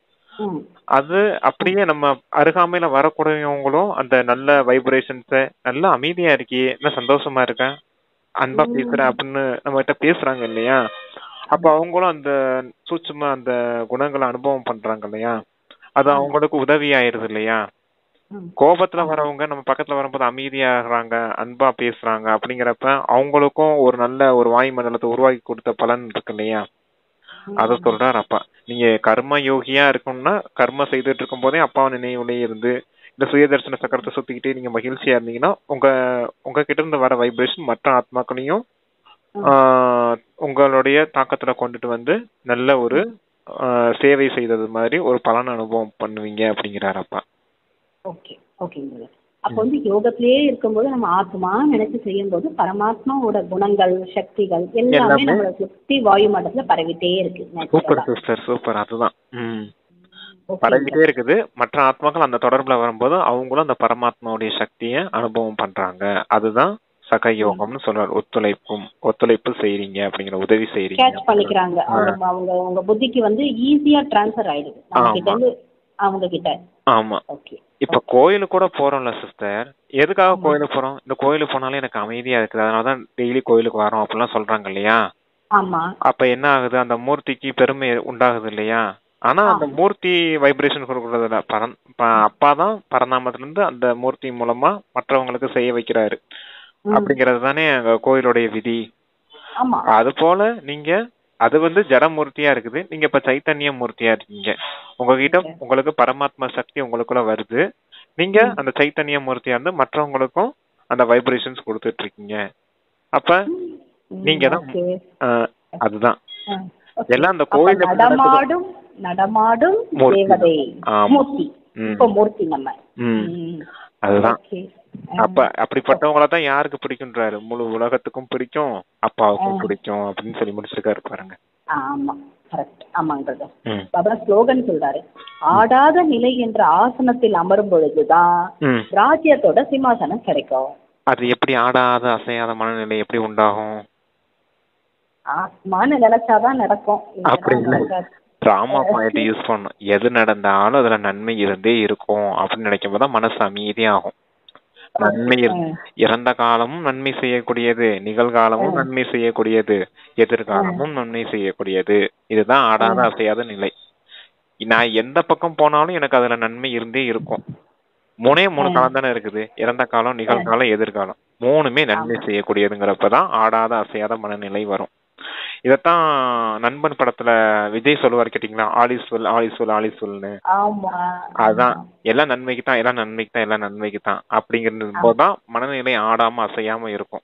ம் அது அப்படியே நம்ம அருகாமையில வரக்கூடியவங்களும் அந்த நல்ல வைப்ரேஷன்ஸ நல்லா அமைதியா இருக்கியே என்ன சந்தோஷமா இருக்க அன்பா ம். பேசுற அப்படின்னு நம்ம கிட்ட பேசுறாங்க இல்லையா அப்ப அவங்களும் அந்த சூட்சும அந்த குணங்களை அனுபவம் பண்றாங்க இல்லையா அது அவங்களுக்கு உதவி ஆயிருது இல்லையா ம் கோபத்துல வரவங்க நம்ம பக்கத்துல வரும்போது அமைதியாகிறாங்க அன்பா பேசுறாங்க அப்படிங்கிறப்ப அவங்களுக்கும் ஒரு நல்ல ஒரு வாயுமண்டலத்தை உருவாக்கி கொடுத்த பலன் இருக்கு இல்லையா அத சொல்றாரு அப்பா நீங்க கர்ம யோகியா இருக்கணும்னா கர்ம செய்துட்டு இருக்கும் போதே அப்பாவை நினைவுலயே இருந்து இந்த சுயதர்சன சக்கரத்தை சுத்திக்கிட்டே நீங்க மகிழ்ச்சியா இருந்தீங்கன்னா உங்க உங்க கிட்ட இருந்து வர வைப்ரேஷன் மற்ற ஆத்மாக்களையும் ஆஹ், உங்களுடைய தாக்கத்துல கொண்டுட்டு வந்து நல்ல ஒரு ஆஹ், சேவை செய்தது மாதிரி ஒரு பலன் அனுபவம் பண்ணுவீங்க அப்படிங்கிறாரு அப்பா ஓகே ஓகேங்க பிரதர் அப்போ வந்து யோகத்திலேயே இருக்கும்போது நம்ம ஆத்மா நினைச்சு செய்யும்போது பரமாத்மாவோட குணங்கள் சக்திகள் எல்லாமே எல்லாமே. நம்மளை சுத்தி வாயு மண்டலத்துல பரவிட்டே இருக்கு சூப்பர் natural ஆ. சிஸ்டர் சூப்பர் அதுதான் ம் Okay. பரவிட்டே இருக்குது மற்ற ஆத்மாக்கள் அந்த தொடர்புல வரும்போது அவங்களும் அந்த பரமாத்மாவுடைய சக்தியை அனுபவம் பண்றாங்க அதுதான் சகயோகம்னு சொல்றாரு ஒத்துழைப்பும் ஒத்துழைப்பு செய்றீங்க அப்படிங்கிற உதவி செய்றீங்க கேட்ச் பண்ணிக்கிறாங்க அவங்க அவங்க உங்க புத்திக்கு வந்து ஈஸியா டிரான்ஸ்ஃபர் ஆயிடுது நம்ம கிட்ட இருந்து அவங்க கிட்ட ஆமா ஓகே இப்ப கோயிலுக்கு கூட போறோம்ல சிஸ்டர் எதுக்காக கோயிலுக்கு போறோம் இந்த கோயிலுக்கு போனாலே எனக்கு அமைதியா இருக்குது அதனாலதான் டெய்லி கோயிலுக்கு வரோம் அப்படிலாம் சொல்றாங்க இல்லையா ஆமா அப்ப என்ன ஆகுது அந்த மூர்த்திக்கு பெருமை உண்டாகுது இல்லையா ஆனா அந்த ஆமா. மூர்த்தி வைப்ரேஷன் கொடுக்கறது இல்ல பரன் ப- அப்பாதான் பரநாமத்துல இருந்து அந்த மூர்த்தி மூலமா மற்றவங்களுக்கு செய்ய வைக்கிறாரு ம். அப்படிங்கறது தானே அங்க கோயிலுடைய விதி ஆமா அது போல நீங்க அது வந்து ஜடமூர்த்தியா இருக்குது நீங்க இப்ப சைத்தன்ய மூர்த்தியா இருக்கீங்க உங்ககிட்ட Okay. உங்களுக்கு பரமாத்மா சக்தி உங்களுக்குள்ள வருது நீங்க ம். அந்த சைத்தன்ய மூர்த்தியா இருந்து மற்றவங்களுக்கும் அந்த வைப்ரேஷன்ஸ் கொடுத்துட்டு இருக்கீங்க அப்ப ம், நீங்க தான் okay. அஹ், அதுதான் ஆ, okay. எல்லாம் அந்த அப்ப கோயில்ல எப்படி நடக்குதோ- நடமாடும் நடமாடும் மூர்த்தி. தேவதை ஆமா. மூர்த்தி ம். இப்ப மூர்த்தி நம்ம ம். ம். அதுதான் Okay. அப்ப அப்படிப்பட்டவங்கள தான் யாருக்கு பிடிக்குன்றாரு முழு உலகத்துக்கும் பிடிக்கும் அப்பாவுக்கும் ஆ. பிடிக்கும் அப்படின்னு சொல்லி முடிச்சிருக்காரு பாருங்க ஆமா கரெக்ட் ஆமாங்க brother. ம். பாபா ஸ்லோகன் சொல்றாரு ஆடாத நிலை என்ற ஆசனத்தில் அமரும் பொழுதுதான் ம். ராஜ்யத்தோட சிம்மாசனம் கிடைக்கும் அது எப்படி ஆடாத அசையாத மனநிலை எப்படி உண்டாகும் ஆத்மான்னு நினைச்சாதான் நடக்கும் இல்லைன்னா அப்படி இல்ல. நடக்காது. டிராமா பாயிண்ட் யூஸ் பண்ணும் எது நடந்தாலும் அதுல நன்மை இருந்தே இருக்கும் அப்படின்னு நினைக்கும் போது மனசு அமைதியாகும் நன்மை இரு- ம். இறந்த காலமும் நன்மை செய்யக்கூடியது நிகழ்காலமும் ம். நன்மை செய்யக்கூடியது எதிர்காலமும் நன்மை செய்யக்கூடியது இதுதான் ஆடாத ம். அசையாத நிலை நான் எந்த பக்கம் போனாலும் எனக்கு அதுல நன்மை இருந்தே இருக்கும் மூணே மூணு ம். காலம் தானே இருக்குது இறந்த காலம் நிகழ்காலம் எதிர்காலம் மூணுமே நன்மை செய்யக்கூடியதுங்கிறப்பதான் ஆடாத அசையாத மனநிலை வரும் இதத்தான் நண்பன் படத்துல விஜய் சொல்லுவார் கேட்டீங்களா ஆலிஸ்வல் ஆலிஸ்வல் ஆலிஸ்வல்னு ஆமா அதான் எல்லாம் நன்மைக்கு தான் எல்லாம் நன்மைக்கு தான் எல்லாம் நன்மைக்கு தான் அப்படிங்கிறது போதுதான் மனநிலை ஆடாம அசையாம இருக்கும்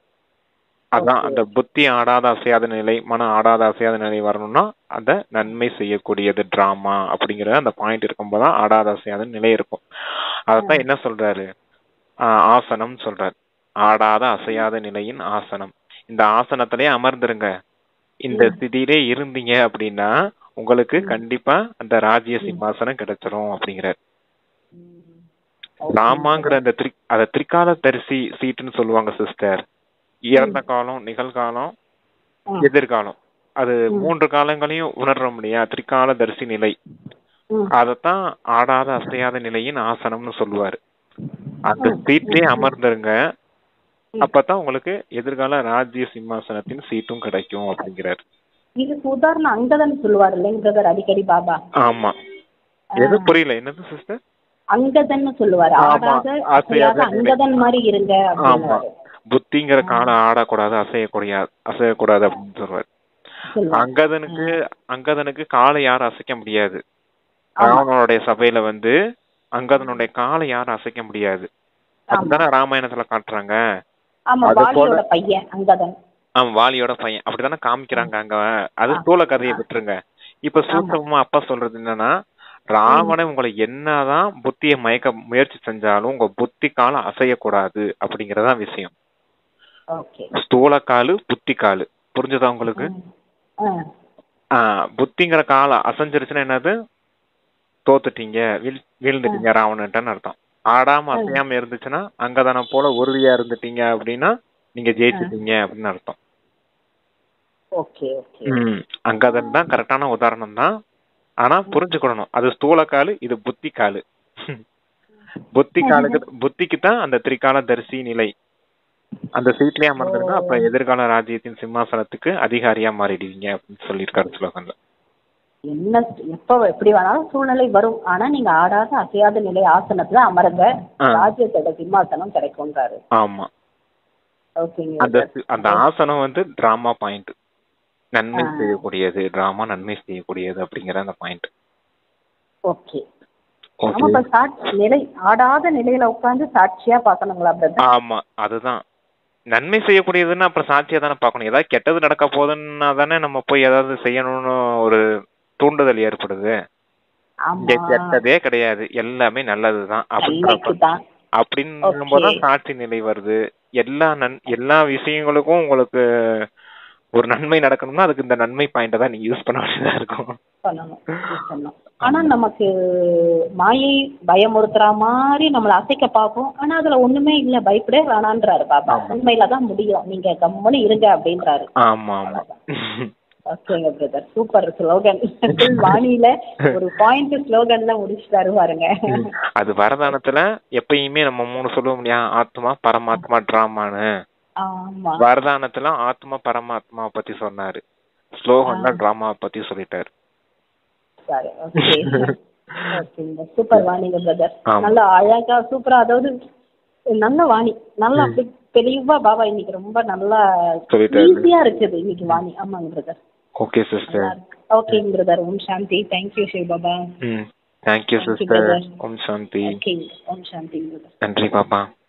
அதான் Okay. அந்த புத்தி ஆடாத அசையாத நிலை மனம் ஆடாத அசையாத நிலை வரணும்னா அந்த நன்மை செய்யக்கூடியது டிராமா அப்படிங்கிற அந்த பாயிண்ட் இருக்கும்போது ஆடாத அசையாத நிலை இருக்கும் அதத்தான் என்ன சொல்றாரு ஆஹ் ஆசனம் சொல்றாரு ஆடாத அசையாத நிலையின் ஆசனம் இந்த ஆசனத்திலே அமர்ந்துருங்க இந்த ம். ஸ்திதியிலே இருந்தீங்க அப்படின்னா உங்களுக்கு ம். கண்டிப்பா அந்த ராஜ்ய சிம்மாசனம் கிடைச்சிரும் அப்படிங்கிறார் ம். ராமாங்கிற அந்த திரி அத திரிகால தரிசி சீட்டுன்னு சொல்லுவாங்க சிஸ்டர் இறந்த காலம் நிகழ்காலம் ம். எதிர்காலம் அது ம். மூன்று காலங்களையும் உணர்றோம் இல்லையா திரிகால தரிசி நிலை ம். அதத்தான் ஆடாத அசையாத நிலையின் ஆசனம்னு சொல்லுவாரு அந்த ம். சீட்லயே ம். அமர்ந்துருங்க ம். அப்பதான் உங்களுக்கு எதிர்கால ராஜ்ய சிம்மாசனத்தின் சீட்டும் கிடைக்கும் அப்படிங்கிறாரு இதுக்கு உதாரணம் அங்கதன் சொல்லுவார் இல்லைங்க brother அடிக்கடி பாபா ஆமா எது புரியல என்னது சிஸ்டர் அங்கதன்னு சொல்லுவாரு ஆமா, ஆடாத அசையாத அசையாத நிலை. அங்கதன் மாதிரி இருங்க ஆமா அப்படின்னு புத்திங்கிற காலம் ஆடக்கூடாது அசையக்கூடிய அசையக்கூடாது அப்படின்னு சொல்றாரு சொல்லுவாரு அங்கதனுக்கு அங்கதனுக்கு காலை யாரும் அசைக்க முடியாது ஆமா. ராவணனுடைய சபையில வந்து அங்கதனுடைய காலை யாரும் அசைக்க முடியாது அதுதானே ராமாயணத்துல காட்டுறாங்க ஆமா அது போல- வாலியோட பையன் அங்கதன் அவன் வாலியோட பையன் அப்படித்தானே காமிக்கிறாங்க அங்க அது ஆ. ஸ்தூல கதையை விட்டுருங்க இப்ப சூத்திரமா அப்பா சொல்றது என்னன்னா ராவணன் உங்களை என்னதான் புத்தியை மயக்க முயற்சி செஞ்சாலும் உங்க புத்தி காலம் அசையக்கூடாது அப்படிங்கறதான் விஷயம் ஓகே ஸ்தூல காலு புத்தி காலு புரிஞ்சுதா உங்களுக்கு ஆ, புத்திங்கிற காலம் அசைஞ்சிருச்சுன்னா என்னது தோத்துட்டீங்க வீழ் வீழ்ந்துட்டீங்க ராவணன்ட்டன்னு அர்த்தம் ஆடாம அசையாம இருந்துச்சுன்னா அங்கதான போல உறுதியா இருந்துட்டீங்க அப்படின்னா நீங்க ஜெயிச்சிட்டீங்க அப்படின்னு அர்த்தம் ஓகே ஓகே ம் அங்கதன் தான் கரெக்டான உதாரணம் தான் ஆனா புரிஞ்சுக்கணும் அது ஸ்தூல காலு இது புத்தி காலு புத்தி காலுக்கு புத்திக்கு தான் அந்த திரிகால தரிசி நிலை அந்த சீட்லயே அமர்ந்திருந்தா அப்ப எதிர்கால ராஜ்யத்தின் சிம்மாசனத்துக்கு அதிகாரியா மாறிடுவீங்க அப்படின்னு சொல்லியிருக்காரு ஸ்லோகன்ல என்ன எப்ப எப்படி வேணாலும் சூழ்நிலை வரும் ஆனா நீங்க ஆடாத அசையாத நிலை ஆசனத்துல அமருங்க ஆ. ராஜ்யத்தோட சிம்மாசனம் கிடைக்கும்ன்றாரு ஆமா ஓகேங்க அந்த அந்த ஆசனம் வந்து டிராமா பாயிண்ட் நன்மை ஆ. செய்யக்கூடியது டிராமா நன்மை செய்யக்கூடியது அப்படிங்கிற அந்த பாயிண்ட் ஓகே ஓகே ஆமா இப்ப சாட்சி நிலை ஆடாத நிலையில உட்கார்ந்து சாட்சியா பாக்கணுங்களா பிரதர் ஆமா அதுதான் நன்மை செய்யக்கூடியதுன்னா அப்புறம் சாட்சியா தானே பார்க்கணும் ஏதாவது கெட்டது நடக்க போகுதுன்னா தானே நம்ம போய் ஏதாவது செய்யணும்னு ஒரு தூண்டுதல் ஏற்படுது இங்க ஆமா கெட்டதே கிடையாது எல்லாமே நல்லதுதான் நன்மைக்கு அப்படின்றப்ப தான் அப்படின்னும் போதுதான் சாட்சி நிலை வருது எல்லா நன் எல்லா விஷயங்களுக்கும் உங்களுக்கு ஒரு நன்மை நடக்கணும்னா அதுக்கு இந்த நன்மை பாயிண்ட தான் நீங்க யூஸ் பண்ண வேண்டியதா இருக்கும் பண்ணணும் use பண்ணணும். ஆனா நமக்கு மாயை பயமுறுத்துற மாதிரி நம்மள அசைக்க பார்க்கும் ஆனா அதுல ஒண்ணுமே இல்ல பயப்படவே வேணான்றாரு பாபா ஆமா. உண்மையில தான் முடியும் நீங்க கம்முன்னு இருங்க அப்படின்றாரு ஆமா ஆமா ஓகேங்க பிரதர் சூப்பர் ஸ்லோகன் வாணியில ஒரு பாயிண்ட் ஸ்லோகன்ல முடிச்சுட்டாரு பாருங்க அது வரதானத்துல எப்பயுமே நம்ம மூணு சொல்லுவோம் இல்லையா ஆத்மா பரமாத்மா டிராமான்னு ஆமா வரதானத்துல ஆத்ம பரமாத்மா பத்தி சொன்னாரு ஸ்லோகன்ல ஆ. டிராமா பத்தி சொல்லிட்டாரு சரி ஓகே ஓகேங்க சூப்பர் வாணிங்க பிரதர் ஆமா. நல்லா அழகா சூப்பரா அதாவது நல்ல வாணி நல்லா ம். அப்படி தெளிவா பாபா இன்னைக்கு ரொம்ப நல்லா சொல்லிட்டாரு. ஈஸியா இருக்குது இன்னைக்கு வாணி ஆமாங்க பிரதர் ஓகே நல்லா சிஸ்டர் இருக்கு ஓகேங்க பிரதர் ஓம் சாந்தி தேங்க்யூ சிவ பாபா ம் thank you Thank you, sister brother. Om Shanti ஓகேங்க ஓம் சாந்திங்க பிரதர் நன்றி பாப்பா